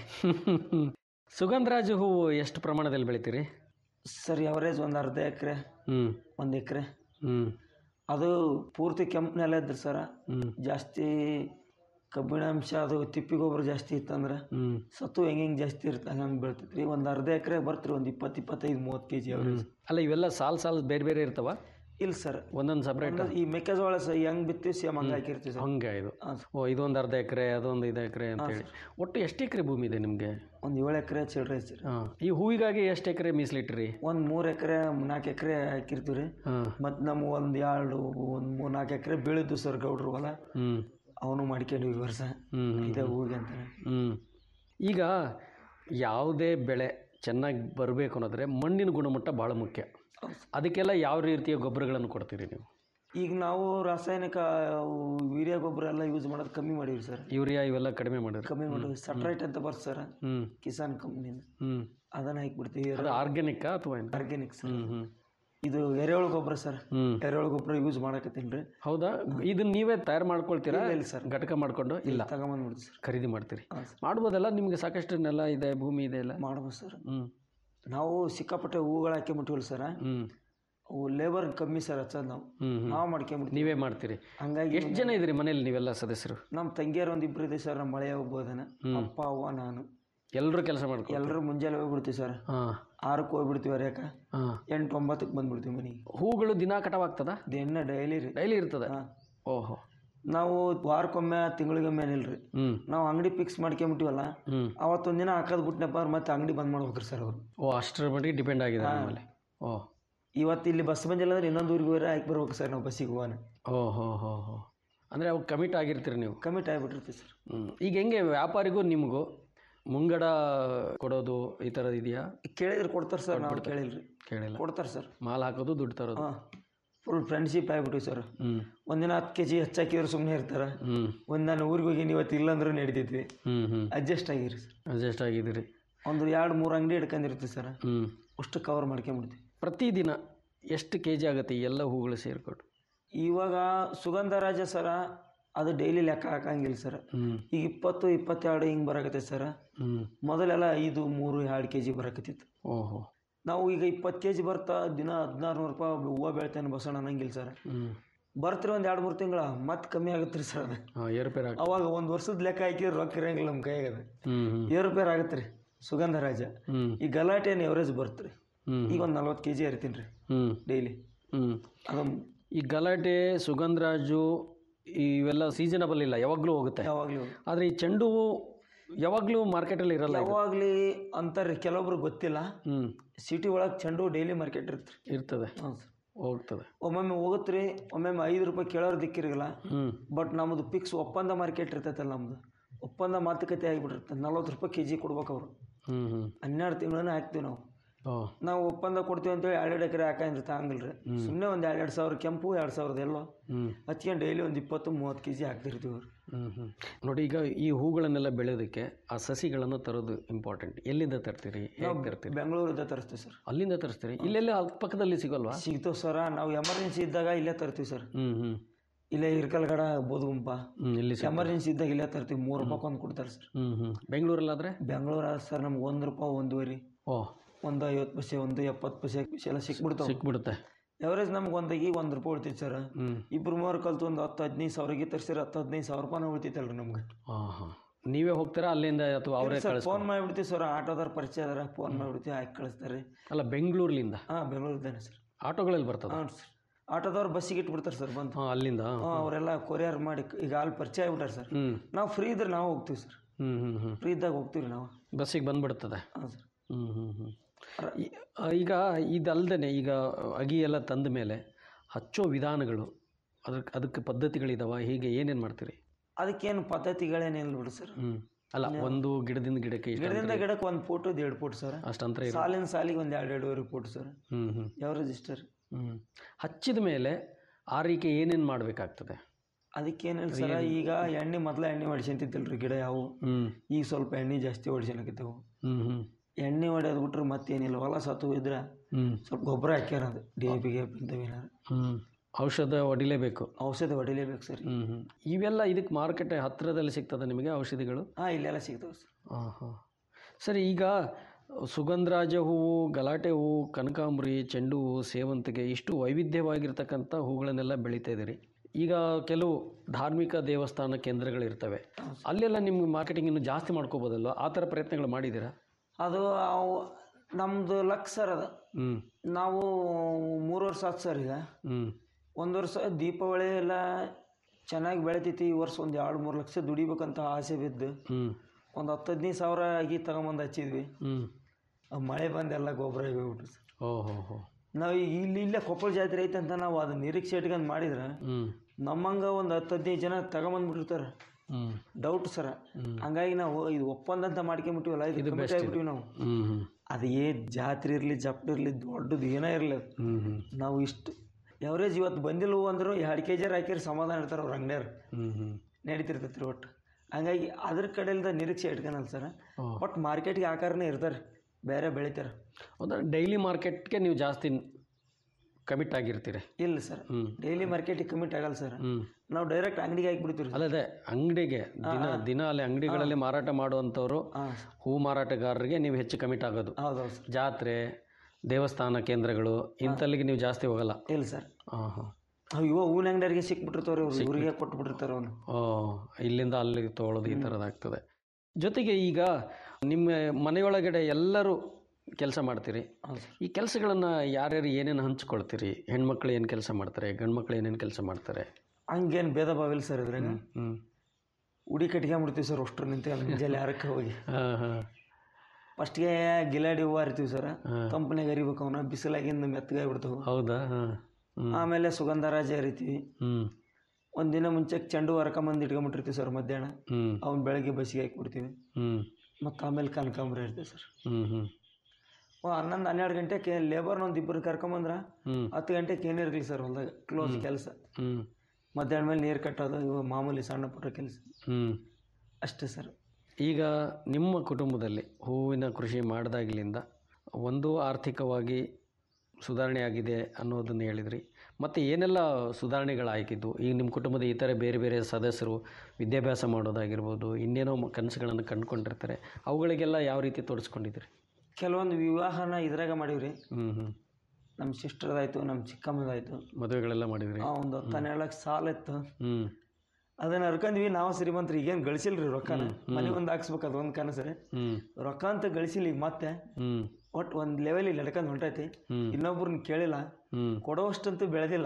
ಸುಗಂಧರಾಜ ಹೂವು ಎಷ್ಟು ಪ್ರಮಾಣದಲ್ಲಿ ಬೆಳಿತೀರಿ ಸರ್ ಅವರೇಜ್ ಒಂದು ಅರ್ಧ ಎಕರೆ ಹ್ಞೂ ಒಂದು ಎಕರೆ ಹ್ಞೂ ಅದು ಪೂರ್ತಿ ಕೆಂಪು ನೆಲ ಇದ್ರಿ ಸರ ಹ್ಞೂ ಜಾಸ್ತಿ ಕಬ್ಬಿಣಾಂಶ ಅದು ತಿಪ್ಪಿ ಗೊಬ್ಬರ ಜಾಸ್ತಿ ಇತ್ತಂದ್ರೆ ಹ್ಞೂ ಸತ್ತು ಹೆಂಗೆ ಹೆಂಗೆ ಜಾಸ್ತಿ ಇರುತ್ತೆ ಹಂಗೆ ಬೆಳ್ತೈತೆ ರೀ ಒಂದು ಅರ್ಧ ಎಕರೆ ಬರ್ತೀರಿ ಒಂದು ಇಪ್ಪತ್ತು ಇಪ್ಪತ್ತೈದು ಮೂವತ್ತು ಕೆ ಜಿ ಅವ್ರೇಜ್ ಅಲ್ಲ ಇವೆಲ್ಲ ಸಾಲು ಸಾಲು ಬೇರೆ ಬೇರೆ ಇರ್ತಾವ ಇಲ್ಲ ಸರ್ ಒಂದೊಂದು ಸಪ್ರೇಟ್ ಈ ಮೆಕ್ಕೆಜೋಳ ಸ ಹೆಂಗೆ ಬಿತ್ತೀವಿ ಸೇಮ್ ಹಂಗೆ ಹಾಕಿರ್ತೀವಿ ಸರ್ ಹಂಗೆ ಇದು ಹಾಂ ಓ ಇದೊಂದು ಅರ್ಧ ಎಕರೆ ಅದೊಂದು ಐದು ಎಕರೆ ಅಂತೇಳಿ ಒಟ್ಟು ಎಷ್ಟು ಎಕರೆ ಭೂಮಿ ಇದೆ ನಿಮಗೆ ಒಂದು ಏಳು ಎಕರೆ ಚಿಲ್ಡ್ರೆ ಸರ್ ಹಾಂ ಈ ಹೂವಿಗಾಗಿ ಎಷ್ಟು ಎಕರೆ ಮೀಸಲಿಟ್ರಿ ಒಂದು ಮೂರು ಎಕರೆ ನಾಲ್ಕು ಎಕರೆ ಹಾಕಿರ್ತೀವಿ ರೀ ಹಾಂ ಮತ್ತು ನಮ್ಮ ಒಂದು ಎರಡು ಒಂದು ಮೂರು ನಾಲ್ಕು ಎಕರೆ ಬೆಳೆದು ಸರ್ ಗೌಡ್ರು ಹೊಲ ಹ್ಞೂ ಅವನು ಮಾಡ್ಕೊಂಡ್ವಿ ಈ ವರ್ಷ ಹ್ಞೂ ಹ್ಞೂ ಇದೇ ಹೂವಿಗೆ ಅಂತಾರೆ ಹ್ಞೂ ಈಗ ಯಾವುದೇ ಬೆಳೆ ಚೆನ್ನಾಗಿ ಬರಬೇಕು ಅನ್ನೋದ್ರೆ ಮಣ್ಣಿನ ಗುಣಮಟ್ಟ ಭಾಳ ಮುಖ್ಯ ಅದಕ್ಕೆಲ್ಲ ಯಾವ ರೀತಿಯ ಗೊಬ್ಬರಗಳನ್ನು ಕೊಡ್ತೀರಿ ನೀವು ಈಗ ನಾವು ರಾಸಾಯನಿಕ ಅವು ವೀರ್ಯ ಗೊಬ್ಬರ ಎಲ್ಲ ಯೂಸ್ ಮಾಡೋದು ಕಮ್ಮಿ ಮಾಡೀವಿ ಸರ್ ಯೂರಿಯಾ ಇವೆಲ್ಲ ಕಡಿಮೆ ಮಾಡಿರಿ ಕಮ್ಮಿ ಮಾಡಿವಿ ಸಟ್ರೈಟ್ ಅಂತ ಬರ್ತದೆ ಸರ್ ಹ್ಞೂ ಕಿಸಾನ್ ಕಂಪ್ನಿಯಿಂದ ಹ್ಞೂ ಅದನ್ನ ಹಾಕ್ಬಿಡ್ತೀವಿ ಅದು ಆರ್ಗ್ಯಾನಿಕ್ಕಾ ಅಥವಾ ಏನು ಆರ್ಗ್ಯಾನಿಕ್ ಸರ್ ಹ್ಞೂ ಹ್ಞೂ ಇದು ಎರೆಹುಳು ಗೊಬ್ಬರ ಸರ್ ಹ್ಞೂ ಎರೆಹುಳು ಗೊಬ್ಬರ ಯೂಸ್ ಮಾಡಕತ್ತೀನಿ ರೀ ಹೌದಾ ಇದನ್ನ ನೀವೇ ತಯಾರು ಮಾಡ್ಕೊಳ್ತೀರಾ ಇಲ್ಲ ಸರ್ ಘಟಕ ಮಾಡ್ಕೊಂಡು ಇಲ್ಲ ತಗೊಂಬಂದ್ಬಿಡ್ತೀವಿ ಸರ್ ಖರೀದಿ ಮಾಡ್ತೀರಿ ಹಾಂ ಸರ್ ಮಾಡ್ಬೋದಲ್ಲ ನಿಮಗೆ ಸಾಕಷ್ಟು ನೆಲ ಇದೆ ಭೂಮಿ ಇದೆ ಎಲ್ಲ ಮಾಡ್ಬೋದು ಸರ್ ಹ್ಞೂ ನಾವು ಸಿಕ್ಕಾಪಟ್ಟೆ ಹೂಗಳು ಹಾಕ್ಕೊಂಬಿಟ್ಟಿವಲ್ಲ ಸರ್ ಹ್ಞೂ ಅವು ಲೇಬರ್ ಕಮ್ಮಿ ಸರ್ ಹಚ್ಚೋದು ನಾವು ಹ್ಞೂ ಹ್ಞೂ ನಾವು ಮಾಡ್ಕೊಂಬಿಡ್ತೀವಿ ನೀವೇ ಮಾಡ್ತೀರಿ ಹಂಗಾಗಿ ಎಷ್ಟು ಜನ ಇದ್ರಿ ಮನೇಲಿ ನೀವೆಲ್ಲ ಸದಸ್ಯರು ನಮ್ಮ ತಂಗಿಯರು ಒಂದು ಇಬ್ರು ಇದೆ ಸರ್ ನಮ್ಮ ಮಳೆ ಹೋಗ್ಬೋದನ ಅಪ್ಪ ಅವ್ವ ನಾನು ಎಲ್ಲರೂ ಕೆಲಸ ಮಾಡ್ಕೊ ಎಲ್ಲರೂ ಮುಂಜಾನೆ ಹೋಗ್ಬಿಡ್ತೀವಿ ಸರ್ ಹಾಂ ಆರಕ್ಕೆ ಹೋಗ್ಬಿಡ್ತೀವಿ ಅರ್ಯಾಕ ಹಾಂ ಎಂಟು ಒಂಬತ್ತಕ್ಕೆ ಬಂದ್ಬಿಡ್ತೀವಿ ಮನೆಗೆ ಹೂಗಳು ದಿನ ಕಟಾವಾಗ್ತದ ದಿನ ಡೈಲಿ ರೀ ಡೈಲಿ ಇರ್ತದೆ ಹಾಂ ಓಹೋ ನಾವು ವಾರಕ್ಕೊಮ್ಮೆ ತಿಂಗಳಿಗೊಮ್ಮೆ ಏನಿಲ್ಲ ರೀ ಹ್ಞೂ ನಾವು ಅಂಗಡಿ ಫಿಕ್ಸ್ ಮಾಡ್ಕೊಂಬಿಟ್ಟಿವಲ್ಲ ಹ್ಞೂ ಅವತ್ತೊಂದು ದಿನ ಹಾಕೋದು ಬಿಟ್ನಪ್ಪ ಅವ್ರು ಮತ್ತೆ ಅಂಗಡಿ ಬಂದ್ ಮಾಡ್ಬೇಕ್ರಿ ಸರ್ ಅವರು ಓ ಅಷ್ಟರ ಮಟ್ಟಿಗೆ ಡಿಪೆಂಡ್ ಆಗಿದೆ ಆಮೇಲೆ ಓ ಇವತ್ತು ಇಲ್ಲಿ ಬಸ್ ಬಂದಿಲ್ಲ ಅಂದ್ರೆ ಇನ್ನೊಂದು ಊರಿಗೆ ಹೋದ್ರೆ ಹಾಕಿ ಬರ್ಬೇಕು ಸರ್ ನಾವು ಬಸ್ಸಿಗೆ ಹೋಗೋಣ ಓ ಹೋ ಹೋ ಹೋ ಅಂದರೆ ಅವಾಗ ಕಮಿಟ್ ಆಗಿರ್ತೀರಿ ನೀವು ಕಮಿಟ್ ಆಗಿಬಿಟ್ಟಿರ್ತೀವಿ ಸರ್ ಹ್ಞೂ ಈಗ ಹೆಂಗೆ ವ್ಯಾಪಾರಿಗೂ ನಿಮಗೂ ಮುಂಗಡ ಕೊಡೋದು ಈ ಥರದ್ದು ಇದೆಯಾ ಕೇಳಿದ್ರೆ ಕೊಡ್ತಾರೆ ಸರ್ ನಾವು ಕೇಳಿಲ್ರಿ ಕೇಳಿಲ್ಲ ಕೊಡ್ತಾರೆ ಸರ್ ಮಾಲ್ ಹಾಕೋದು ದುಡ್ಡು ತರೋದು ಹಾಂ ಫುಲ್ ಫ್ರೆಂಡ್ಶಿಪ್ ಆಗಿಬಿಟ್ಟಿವಿ ಸರ್ ಹ್ಞೂ ಒಂದಿನ ಹತ್ತು ಕೆ ಜಿ ಹೆಚ್ಚಾಕಿದ್ರೆ ಸುಮ್ಮನೆ ಇರ್ತಾರೆ ಹ್ಞೂ ಒಂದು ನಾನು ಊರಿಗೆ ಹೋಗಿ ಇವತ್ತು ಇಲ್ಲಂದ್ರೂ ನಡೀತೈತಿ ಹ್ಞೂ ಹ್ಞೂ ಅಡ್ಜಸ್ಟ್ ಆಗಿರಿ ಸರ್ ಅಡ್ಜಸ್ಟ್ ಆಗಿದ್ದೀರಿ ಒಂದು ಎರಡು ಮೂರು ಅಂಗಡಿ ಹಿಡ್ಕೊಂಡಿರ್ತೀವಿ ಸರ್ ಹ್ಞೂ ಅಷ್ಟು ಕವರ್ ಮಾಡ್ಕೊಂಬಿಡ್ತೀವಿ ಪ್ರತಿದಿನ ಎಷ್ಟು ಕೆ ಜಿ ಆಗುತ್ತೆ ಈ ಎಲ್ಲ ಹೂಗಳು ಸೇರಿಕೊಂಡು ಇವಾಗ ಸುಗಂಧರಾಜ ಸರ ಅದು ಡೈಲಿ ಲೆಕ್ಕ ಹಾಕಂಗಿಲ್ಲ ಸರ್ ಹ್ಞೂ ಈಗ ಇಪ್ಪತ್ತು ಇಪ್ಪತ್ತೆರಡು ಹಿಂಗೆ ಬರಕತ್ತೆ ಸರ್ ಹ್ಞೂ ಮೊದಲೆಲ್ಲ ಐದು ಮೂರು ಎರಡು ಕೆ ಜಿ ಬರಕತ್ತಿತ್ತು ಓಹೋ ನಾವು ಈಗ ಇಪ್ಪತ್ತು ಕೆ ಜಿ ಬರ್ತಾ ದಿನ ಹದಿನಾರು ನೂರು ರೂಪಾಯಿ ಹೂವು ಬೆಳಿತೇನೆ ಬಸವಣ್ಣ ಅನ್ನಂಗಿಲ್ಲ ಸರ್ ಹ್ಞೂ ಬರ್ತೀರಿ ಒಂದು ಎರಡು ಮೂರು ತಿಂಗಳ ಮತ್ತೆ ಕಮ್ಮಿ ಆಗುತ್ತೆ ರೀ ಸರ್ ಅದು ಹಾಂ ಏರ್ಪೇರ್ ಆಗ ಅವಾಗ ಒಂದು ವರ್ಷದ ಲೆಕ್ಕ ಹಾಕಿದ್ರೆ ರೊಕ್ಕ ಇರಂಗಿಲ್ಲ ನಮ್ಮ ಕೈಯಾಗ ಅದು ಹ್ಞೂ ಹ್ಞೂ ಏರುಪೇರ್ ಆಗುತ್ತೆ ರೀ ಸುಗಂಧರಾಜ ಹ್ಞೂ ಈ ಗಲಾಟೆ ಏನು ಎವರೇಜ್ ಬರುತ್ತೆ ರೀ ಹ್ಞೂ ಈಗ ಒಂದು ನಲ್ವತ್ತು ಕೆ ಜಿ ಇರ್ತೀನಿ ರೀ ಹ್ಞೂ ಡೈಲಿ ಹ್ಞೂ ಅದು ಈ ಗಲಾಟೆ ಸುಗಂಧರಾಜು ಇವೆಲ್ಲ ಸೀಸನಬಲ್ ಇಲ್ಲ ಯಾವಾಗಲೂ ಹೋಗುತ್ತೆ ಯಾವಾಗಲೂ ಆದರೆ ಈ ಚೆಂಡು ಹೂವು ಯಾವಾಗಲೂ ಮಾರ್ಕೆಟಲ್ಲಿ ಇರಲ್ಲ ಇದು. ಯಾವಾಗಲಿ ಅಂತಾರೆ ಕೆಲವೊಬ್ರು ಗೊತ್ತಿಲ್ಲ ಹ್ಞೂ ಸಿಟಿ ಒಳಗೆ ಚೆಂಡು ಡೈಲಿ ಮಾರ್ಕೆಟ್ ಇರುತ್ತೆ ರೀ ಇರ್ತದೆ ಹಾಂ ಸರ್ ಹೋಗ್ತದೆ ಒಮ್ಮೊಮ್ಮೆ ಹೋಗುತ್ತೆ ರೀ ಒಮ್ಮೊಮ್ಮೆ ಐದು ರೂಪಾಯಿ ಕೇಳೋರು ದಿಕ್ಕಿರಲ್ಲ ಹ್ಞೂ ಬಟ್ ನಮ್ಮದು ಫಿಕ್ಸ್ ಒಪ್ಪಂದ ಮಾರ್ಕೆಟ್ ಇರ್ತೈತಲ್ಲ ನಮ್ಮದು ಒಪ್ಪಂದ ಮಾತುಕತೆ ಆಗಿಬಿಟ್ಟಿರುತ್ತೆ ನಲ್ವತ್ತು ರೂಪಾಯಿ ಕೆ ಜಿ ಕೊಡ್ಬೇಕು ಅವರು ಹ್ಞೂ ಹ್ಞೂ ಹನ್ನೆರಡು ತಿಂಗಳನ್ನ ಹಾಕ್ತೀವಿ ನಾವು ಓ ನಾವು ಒಪ್ಪಂದ ಕೊಡ್ತೀವಿ ಅಂತೇಳಿ ಎರಡೆರಡು ಎಕರೆ ಹಾಕಂದಿರ್ತಾ ಹಂಗಿಲ್ಲ ರೀ ಸುಮ್ಮನೆ ಒಂದು ಎರಡು ಎರಡು ಸಾವಿರ ಕೆಂಪು ಎರಡು ಸಾವಿರದ ಎಲ್ಲೋ ಹ್ಞೂ ಹಚ್ಕೊಂಡು ಡೈಲಿ ಒಂದು ಇಪ್ಪತ್ತು ಮೂವತ್ತು ಕೆ ಜಿ ಹಾಕ್ತಿರ್ತೀವಿ ಅವ್ರು ಹ್ಞೂ ಹ್ಞೂ ನೋಡಿ ಈಗ ಈ ಹೂಗಳನ್ನೆಲ್ಲ ಬೆಳೆಯೋದಕ್ಕೆ ಆ ಸಸಿಗಳನ್ನು ತರೋದು ಇಂಪಾರ್ಟೆಂಟ್ ಎಲ್ಲಿಂದ ತರ್ತೀರಿ ಹೇಗೆ ತರ್ತೀರಿ ಬೆಂಗಳೂರಿಂದ ತರಿಸ್ತೀವಿ ಸರ್ ಅಲ್ಲಿಂದ ತರಿಸ್ತೀರಿ ಇಲ್ಲೆಲ್ಲ ಪಕ್ಕದಲ್ಲಿ ಸಿಗೋಲ್ವಾ ಸಿಗ್ತಾವೆ ಸರ್ ನಾವು ಎಮರ್ಜೆನ್ಸಿ ಇದ್ದಾಗ ಇಲ್ಲೇ ತರ್ತೀವಿ ಸರ್ ಹ್ಞೂ ಹ್ಞೂ ಇಲ್ಲೇ ಇರ್ಕಲ್ಗಡ ಬೋಧಗುಂಪ ಹ್ಞೂ ಇಲ್ಲಿ ಸಿಗ್ ಎಮರ್ಜೆನ್ಸಿ ಇದ್ದಾಗ ಇಲ್ಲೇ ತರ್ತೀವಿ ಮೂರು ರೂಪಾಯಿ ಒಂದು ಕೊಡ್ತಾರೆ ಸರ್ ಹ್ಞೂ ಹ್ಞೂ ಬೆಂಗಳೂರಲ್ಲಾದರೆ ಬೆಂಗಳೂರು ಸರ್ ನಮ್ಗೆ ಒಂದು ರೂಪಾಯಿ ಒಂದೂವರೆ ಓ ಒಂದು ಐವತ್ತು ಪೈಸೆ ಒಂದು ಎಪ್ಪತ್ತು ಪೈಸೆ ಎಲ್ಲ ಸಿಕ್ಬಿಡ್ತಾವೆ ಸಿಕ್ಬಿಡುತ್ತೆ ಎವರೇಜ್ ನಮ್ಗೆ ಒಂದಾಗಿ ಒಂದು ರೂಪಾಯಿ ಉಳ್ತೈತೆ ಸರ್ ಹ್ಞೂ ಇಬ್ರು ಮೂವರು ಕಲ್ತು ಒಂದು ಹತ್ತು ಹದಿನೈದು ಸಾವಿರಗೆ ತರಿಸಿರ ಹತ್ತು ಹದಿನೈದು ಸಾವಿರ ರೂಪಾಯಿ ಉಳಿತೈತಲ್ರಿ ನಮ್ಗೆ ಹಾಂ ಹಾಂ ನೀವೇ ಹೋಗ್ತೀರಾ ಅಲ್ಲಿಂದ ಅಥವಾ ಅವರೇ ಸರ್ ಕಳಿಸ್ ಫೋನ್ ಮಾಡಿಬಿಡ್ತೀವಿ ಸರ್ ಆಟೋದಾರ ಪರಿಚಯ ಅದಾರ ಫೋನ್ ಮಾಡಿಬಿಡ್ತೀವಿ ಹಾಕಿ ಕಳಿಸ್ತಾರೆ ಅಲ್ಲ ಬೆಂಗಳೂರ್ಲಿಂದ ಹಾಂ ಬೆಂಗಳೂರಿದ್ದಾನೆ ಸರ್ ಆಟೋಗಳಲ್ಲಿ ಬರ್ತದ ಹಾಂ ಸರ್ ಆಟೋದವ್ರು ಬಸ್ಸಿಗೆ ಇಟ್ಬಿಡ್ತಾರೆ ಸರ್ ಬಂದು ಹಾಂ ಅಲ್ಲಿಂದ ಹಾಂ ಅವರೆಲ್ಲ ಕೊರಿಯರ್ ಮಾಡಿ ಈಗ ಅಲ್ಲಿ ಪರಿಚಯ ಆಗ್ಬಿಟ್ಟಾರೆ ಸರ್ ಹ್ಞೂ ನಾವು ಫ್ರೀ ಇದ್ರೆ ನಾವು ಹೋಗ್ತೀವಿ ಸರ್ ಹ್ಞೂ ಹ್ಞೂ ಹ್ಞೂ ಫ್ರೀ ಇದ್ದಾಗ ಹೋಗ್ತೀವಿ ನಾವು ಬಸ್ಸಿಗೆ ಬಂದ್ಬಿಡ್ತದೆ ಹಾಂ ಸರ್ ಹ್ಞೂ ಹ್ಞೂ ಹ್ಞೂ ಈ- ಈಗ ಇದಲ್ದೇ ಈಗ ಅಗಿ ಎಲ್ಲ ತಂದ ಮೇಲೆ ಹಚ್ಚೋ ವಿಧಾನಗಳು ಅದಕ್ಕೆ ಅದಕ್ಕೆ ಪದ್ಧತಿಗಳಿದಾವ ಹೀಗೆ ಏನೇನು ಮಾಡ್ತೀರಿ ಅದಕ್ಕೇನು ಪದ್ಧತಿಗಳೇನಿಲ್ಲ ಬಿಡಿ ಸರ್ ಹ್ಞೂ ಅಲ್ಲ ಒಂದು ಗಿಡದಿಂದ ಗಿಡಕ್ಕೆ ಇಷ್ಟ ಗಿಡದಿಂದ ಗಿಡಕ್ಕೆ ಒಂದು ಫೋಟು ಎರಡು ಫೋಟು ಸರ್ ಅಷ್ಟು ಅಂತರ ಇರೋ ಸಾಲಿನ ಸಾಲಿಗೆ ಒಂದು ಎರಡು ಎರಡೂವರೆ ಫೋಟು ಸರ್ ಹ್ಞೂ ಹ್ಞೂ ಯಾವ ರಿಜಿಸ್ಟರ್ ಹ್ಞೂ ಹಚ್ಚಿದ ಮೇಲೆ ಆರೈಕೆ ಏನೇನು ಮಾಡಬೇಕಾಗ್ತದೆ ಅದಕ್ಕೇನಿಲ್ಲ ಸರ್ ಈಗ ಎಣ್ಣೆ ಮೊದಲ ಎಣ್ಣೆ ಹೊಡ್ಸಂತಿದ್ದಲ್ರಿ ಗಿಡ ಯಾವು ಹ್ಞೂ ಈಗ ಸ್ವಲ್ಪ ಎಣ್ಣೆ ಜಾಸ್ತಿ ಹೊಡ್ಸನಕತ್ತೇವು ಹ್ಞೂ ಹ್ಞೂ ಎಣ್ಣೆ ಹೊಡೆಯೋದು ಬಿಟ್ರೆ ಮತ್ತೇನಿಲ್ಲ ಹೊಲ ಸತ್ತು ಇದ್ರೆ ಹ್ಞೂ ಸ್ವಲ್ಪ ಗೊಬ್ಬರ ಹಾಕ್ಯಾರ ಅದು ಡಿ ಎ ಪಿ ಗೆ ಇಂಥವೇನಾರು ಹ್ಞೂ ಔಷಧ ಹೊಡಿಲೇಬೇಕು ಔಷಧ ಹೊಡಿಲೇಬೇಕು ಸರ್ ಹ್ಞೂ ಹ್ಞೂ ಇವೆಲ್ಲ ಇದಕ್ಕೆ ಮಾರುಕಟ್ಟೆ ಹತ್ತಿರದಲ್ಲಿ ಸಿಗ್ತದೆ ನಿಮಗೆ ಔಷಧಿಗಳು ಹಾಂ ಇಲ್ಲೆಲ್ಲ ಸಿಗ್ತಾವೆ ಸರ್ ಹಾಂ ಹಾಂ ಸರಿ ಈಗ ಸುಗಂಧರಾಜ ಹೂವು ಗಲಾಟೆ ಹೂವು ಕನಕಾಂಬರಿ ಚೆಂಡು ಹೂವು ಸೇವಂತಿಗೆ ಇಷ್ಟು ವೈವಿಧ್ಯವಾಗಿರ್ತಕ್ಕಂಥ ಹೂಗಳನ್ನೆಲ್ಲ ಬೆಳೀತಾ ಇದ್ದೀರಿ ಈಗ ಕೆಲವು ಧಾರ್ಮಿಕ ದೇವಸ್ಥಾನ ಕೇಂದ್ರಗಳಿರ್ತವೆ ಅಲ್ಲೆಲ್ಲ ನಿಮ್ಗೆ ಮಾರ್ಕೆಟಿಂಗ್ ಇನ್ನೂ ಜಾಸ್ತಿ ಮಾಡ್ಕೋಬೋದಲ್ವ ಆ ಥರ ಪ್ರಯತ್ನಗಳು ಮಾಡಿದ್ದೀರಾ ಅದು ಅವು ನಮ್ಮದು ಲಕ್ ಸರ್ ಅದು ಹ್ಞೂ ನಾವು ಮೂರು ವರ್ಷ ಆಯ್ತು ಸರ್ ಈಗ ಹ್ಞೂ ಒಂದು ವರ್ಷ ದೀಪಾವಳಿ ಎಲ್ಲ ಚೆನ್ನಾಗಿ ಬೆಳಿತೈತಿ ಈ ವರ್ಷ ಒಂದು ಎರಡು ಮೂರು ಲಕ್ಷ ದುಡಿಬೇಕಂತ ಆಸೆ ಬಿದ್ದು ಹ್ಞೂ ಒಂದು ಹತ್ತು ಹದಿನೈದು ಸಾವಿರ ಆಗಿ ತಗೊಂಬಂದು ಹಚ್ಚಿದ್ವಿ ಹ್ಞೂ ಆ ಮಳೆ ಬಂದೆಲ್ಲ ಗೊಬ್ಬರ ಹೋಗ್ಬಿಟ್ರು ಸರ್ ಓ ಹೋ ಹೋ ನಾವು ಈಗ ಇಲ್ಲಿ ಇಲ್ಲೇ ಕೊಪ್ಪಳ ಜಾತ್ರೆ ಐತೆ ಅಂತ ನಾವು ಅದು ನಿರೀಕ್ಷೆ ಇಟ್ಕೊಂಡು ಮಾಡಿದ್ರೆ ಹ್ಞೂ ನಮ್ಮಂಗೆ ಒಂದು ಹತ್ತು ಹದಿನೈದು ಜನ ತಗೊಂಬಂದ್ಬಿಟ್ಟಿರ್ತಾರೆ ಹ್ಞೂ ಡೌಟ್ ಸರ ಹಂಗಾಗಿ ನಾವು ಇದು ಒಪ್ಪಂದ ಅಂತ ಮಾಡ್ಕೊಂಬಿಟ್ಟಿವಲ್ಲ ಇದು ಕಮಿಟಿ ಆಗ್ಬಿಟ್ಟಿವಿ ನಾವು ಹ್ಞೂ ಹ್ಞೂ ಅದು ಏ ಜಾತ್ರೆ ಇರಲಿ ಜಪ್ಟ್ ಇರಲಿ ದೊಡ್ಡದು ಏನೇ ಇರಲಿ ಅದು ಹ್ಞೂ ಹ್ಞೂ ನಾವು ಇಷ್ಟು ಎವರೇಜ್ ಇವತ್ತು ಬಂದಿಲ್ಲ ಅಂದ್ರು ಎರಡು ಕೆ ಜಿರ್ ಹಾಕಿರಿ ಸಮಾಧಾನ ಇರ್ತಾರೆ ಅವ್ರು ಅಂಗಡಿಯವ್ರು ಹ್ಞೂ ಹ್ಞೂ ನಡೀತಿರ್ತೈತೆ ರೀ ಒಟ್ಟು ಹಂಗಾಗಿ ಅದ್ರ ಕಡೆಯಿಂದ ನಿರೀಕ್ಷೆ ಇಟ್ಕೊಳಲ್ಲ ಸರ್ ಒಟ್ಟು ಮಾರ್ಕೆಟ್ಗೆ ಆಕಾರನೇ ಇರ್ತಾರೆ ಬೇರೆ ಬೆಳಿತಾರೆ ಹೌದಾ ಡೈಲಿ ಮಾರ್ಕೆಟ್ಗೆ ನೀವು ಜಾಸ್ತಿ ಕಮಿಟ್ ಆಗಿರ್ತೀರಿ ಇಲ್ಲ ಸರ್ ಹ್ಞೂ ಡೈಲಿ ಮಾರ್ಕೆಟಿಗೆ ಕಮಿಟ್ ಆಗಲ್ಲ ಸರ್ ಹ್ಞೂ ನಾವು ಡೈರೆಕ್ಟ್ ಅಂಗಡಿಗೆ ಹಾಕಿಬಿಡ್ತೀವಿ ರೀ ಅಲ್ಲದೆ ಅಂಗಡಿಗೆ ದಿನ ದಿನ ಅಲ್ಲಿ ಅಂಗಡಿಗಳಲ್ಲಿ ಮಾರಾಟ ಮಾಡುವಂಥವ್ರು ಹಾಂ ಹೂ ಮಾರಾಟಗಾರರಿಗೆ ನೀವು ಹೆಚ್ಚು ಕಮಿಟ್ ಆಗೋದು ಹೌದೌದು ಸರ್ ಜಾತ್ರೆ ದೇವಸ್ಥಾನ ಕೇಂದ್ರಗಳು ಇಂಥಲ್ಲಿಗೆ ನೀವು ಜಾಸ್ತಿ ಹೋಗಲ್ಲ ಇಲ್ಲ ಸರ್ ಹಾಂ ಹಾಂ ಅವು ಇವ ಹೂವಿನ ಅಂಗಡಿಯವ್ರಿಗೆ ಸಿಕ್ಬಿಟ್ಟಿರ್ತಾವ್ರಿ ಅವ್ರು ಇವ್ರಿಗೆ ಕೊಟ್ಬಿಟ್ಟಿರ್ತಾರೆ ಅವನು ಓ ಇಲ್ಲಿಂದ ಅಲ್ಲಿಗೆ ತೊಗೊಳೋದು ಈ ಥರದಾಗ್ತದೆ ಜೊತೆಗೆ ಈಗ ನಿಮ್ಮ ಮನೆಯೊಳಗಡೆ ಎಲ್ಲರೂ ಕೆಲಸ ಮಾಡ್ತೀರಿ ಹೌದು ಸರ್ ಈ ಕೆಲಸಗಳನ್ನು ಯಾರ್ಯಾರು ಏನೇನು ಹಂಚ್ಕೊಳ್ತೀರಿ ಹೆಣ್ಮಕ್ಳು ಏನು ಕೆಲಸ ಮಾಡ್ತಾರೆ ಗಂಡ್ಮಕ್ಳು ಏನೇನು ಕೆಲಸ ಮಾಡ್ತಾರೆ ಹಂಗೇನು ಭೇದ ಭಾವ ಇಲ್ಲ ಸರ್ ಇದ್ರಾಗ ಹ್ಞೂ ಉಡಿ ಕಟ್ಕೊಂಬಿಡ್ತೀವಿ ಸರ್ ಅಷ್ಟ್ರ ನಿಂತ ಮುಂಜಾನೆ ಯಾರಕ್ಕೆ ಹೋಗಿ ಹಾಂ ಹಾಂ ಫಸ್ಟ್ಗೆ ಗಿಲಾಡಿ ಹೂವು ಹರಿತೀವಿ ಸರ್ ಕಂಪ್ನಿಯಾಗ ಹರಿಬೇಕು ಅವನ್ನ ಬಿಸಿಲಾಗಿಂದ ಮೆತ್ತಗಾಗ್ಬಿಡ್ತಾವೆ ಹೌದಾ ಹಾಂ ಹ್ಞೂ ಆಮೇಲೆ ಸುಗಂಧರಾಜ ಹರಿತೀವಿ ಹ್ಞೂ ಒಂದಿನ ಮುಂಚೆ ಚೆಂಡು ಹರ್ಕೊಂಬಂದು ಇಟ್ಕೊಂಬಿಟ್ಟಿರ್ತೀವಿ ಸರ್ ಮಧ್ಯಾಹ್ನ ಹ್ಞೂ ಅವ್ನ ಬೆಳಗ್ಗೆ ಬಸ್ಸಿಗೆ ಹಾಕಿಬಿಡ್ತೀವಿ ಹ್ಞೂ ಮತ್ತು ಆಮೇಲೆ ಕನಕಾಂಬರ ಇರ್ತೀವಿ ಸರ್ ಹ್ಞೂ ಹ್ಞೂ ಓ ಹನ್ನೊಂದು ಹನ್ನೆರಡು ಗಂಟೆಗೆ ಲೇಬರ್ನ ಒಂದು ಇಬ್ಬರು ಕರ್ಕೊಂಬಂದ್ರೆ ಹ್ಞೂ ಹತ್ತು ಗಂಟೆಗೆ ಏನು ಇರಲಿ ಸರ್ ಹೊಲ್ದಾಗ ಕ್ಲೋಸ್ ಕೆಲಸ ಹ್ಞೂ ಮಧ್ಯಾಹ್ನ ಮೇಲೆ ನೀರು ಕಟ್ಟೋದು ಇವು ಮಾಮೂಲಿ ಸಣ್ಣ ಪುಟ್ಟ ಕೆಲಸ ಹ್ಞೂ ಅಷ್ಟೇ ಸರ್ ಈಗ ನಿಮ್ಮ ಕುಟುಂಬದಲ್ಲಿ ಹೂವಿನ ಕೃಷಿ ಮಾಡಿದಾಗಲಿಂದ ಒಂದು ಆರ್ಥಿಕವಾಗಿ ಸುಧಾರಣೆ ಆಗಿದೆ ಅನ್ನೋದನ್ನು ಹೇಳಿದ್ರಿ ಮತ್ತು ಏನೆಲ್ಲ ಸುಧಾರಣೆಗಳಾಗಿದ್ದು ಈಗ ನಿಮ್ಮ ಕುಟುಂಬದ ಇತರೆ ಬೇರೆ ಬೇರೆ ಸದಸ್ಯರು ವಿದ್ಯಾಭ್ಯಾಸ ಮಾಡೋದಾಗಿರ್ಬೋದು ಇನ್ನೇನೋ ಮ- ಕನಸುಗಳನ್ನು ಕಂಡುಕೊಂಡಿರ್ತಾರೆ ಅವುಗಳಿಗೆಲ್ಲ ಯಾವ ರೀತಿ ತೋರಿಸ್ಕೊಂಡಿದ್ರಿ ಕೆಲವೊಂದು ವಿವಾಹನ ಇದ್ರಾಗ ಮಾಡೀವ್ರಿ ಹ್ಞೂ ಹ್ಞೂ ನಮ್ಮ ಸಿಸ್ಟರ್ದಾಯ್ತು ನಮ್ಮ ಚಿಕ್ಕಮ್ಮದಾಯ್ತು ಮದುವೆಗಳೆಲ್ಲ ಮಾಡಿದ್ರಿ ಆ ಒಂದು ಹತ್ತು ಹನ್ನೆರಡು ಸಾಲ ಇತ್ತು ಹ್ಞೂ ಅದನ್ನ ಹರ್ಕೊಂಡ್ವಿ ನಾವು ಶ್ರೀಮಂತರು ಈಗೇನು ಗಳಿಸಿಲ್ರಿ ರೊಕ್ಕನ ಮನೆ ಒಂದು ಹಾಕ್ಸ್ಬೇಕು ಅದು ಒಂದು ಕನಸು ರೀ ಹ್ಞೂ ರೊಕ್ಕ ಅಂತ ಗಳಿಸಿಲ್ಲ ಈಗ ಮತ್ತೆ ಹ್ಞೂ ಒಟ್ಟು ಒಂದು ಲೆವೆಲ್ ಇಲ್ಲಿ ನಡ್ಕೊಂಡು ಹೊಂಟೈತಿ ಹ್ಮ್. ಇನ್ನೊಬ್ರನ್ನ ಕೇಳಿಲ್ಲ ಹ್ಞೂ ಕೊಡೋವಷ್ಟಂತೂ ಬೆಳೆದಿಲ್ಲ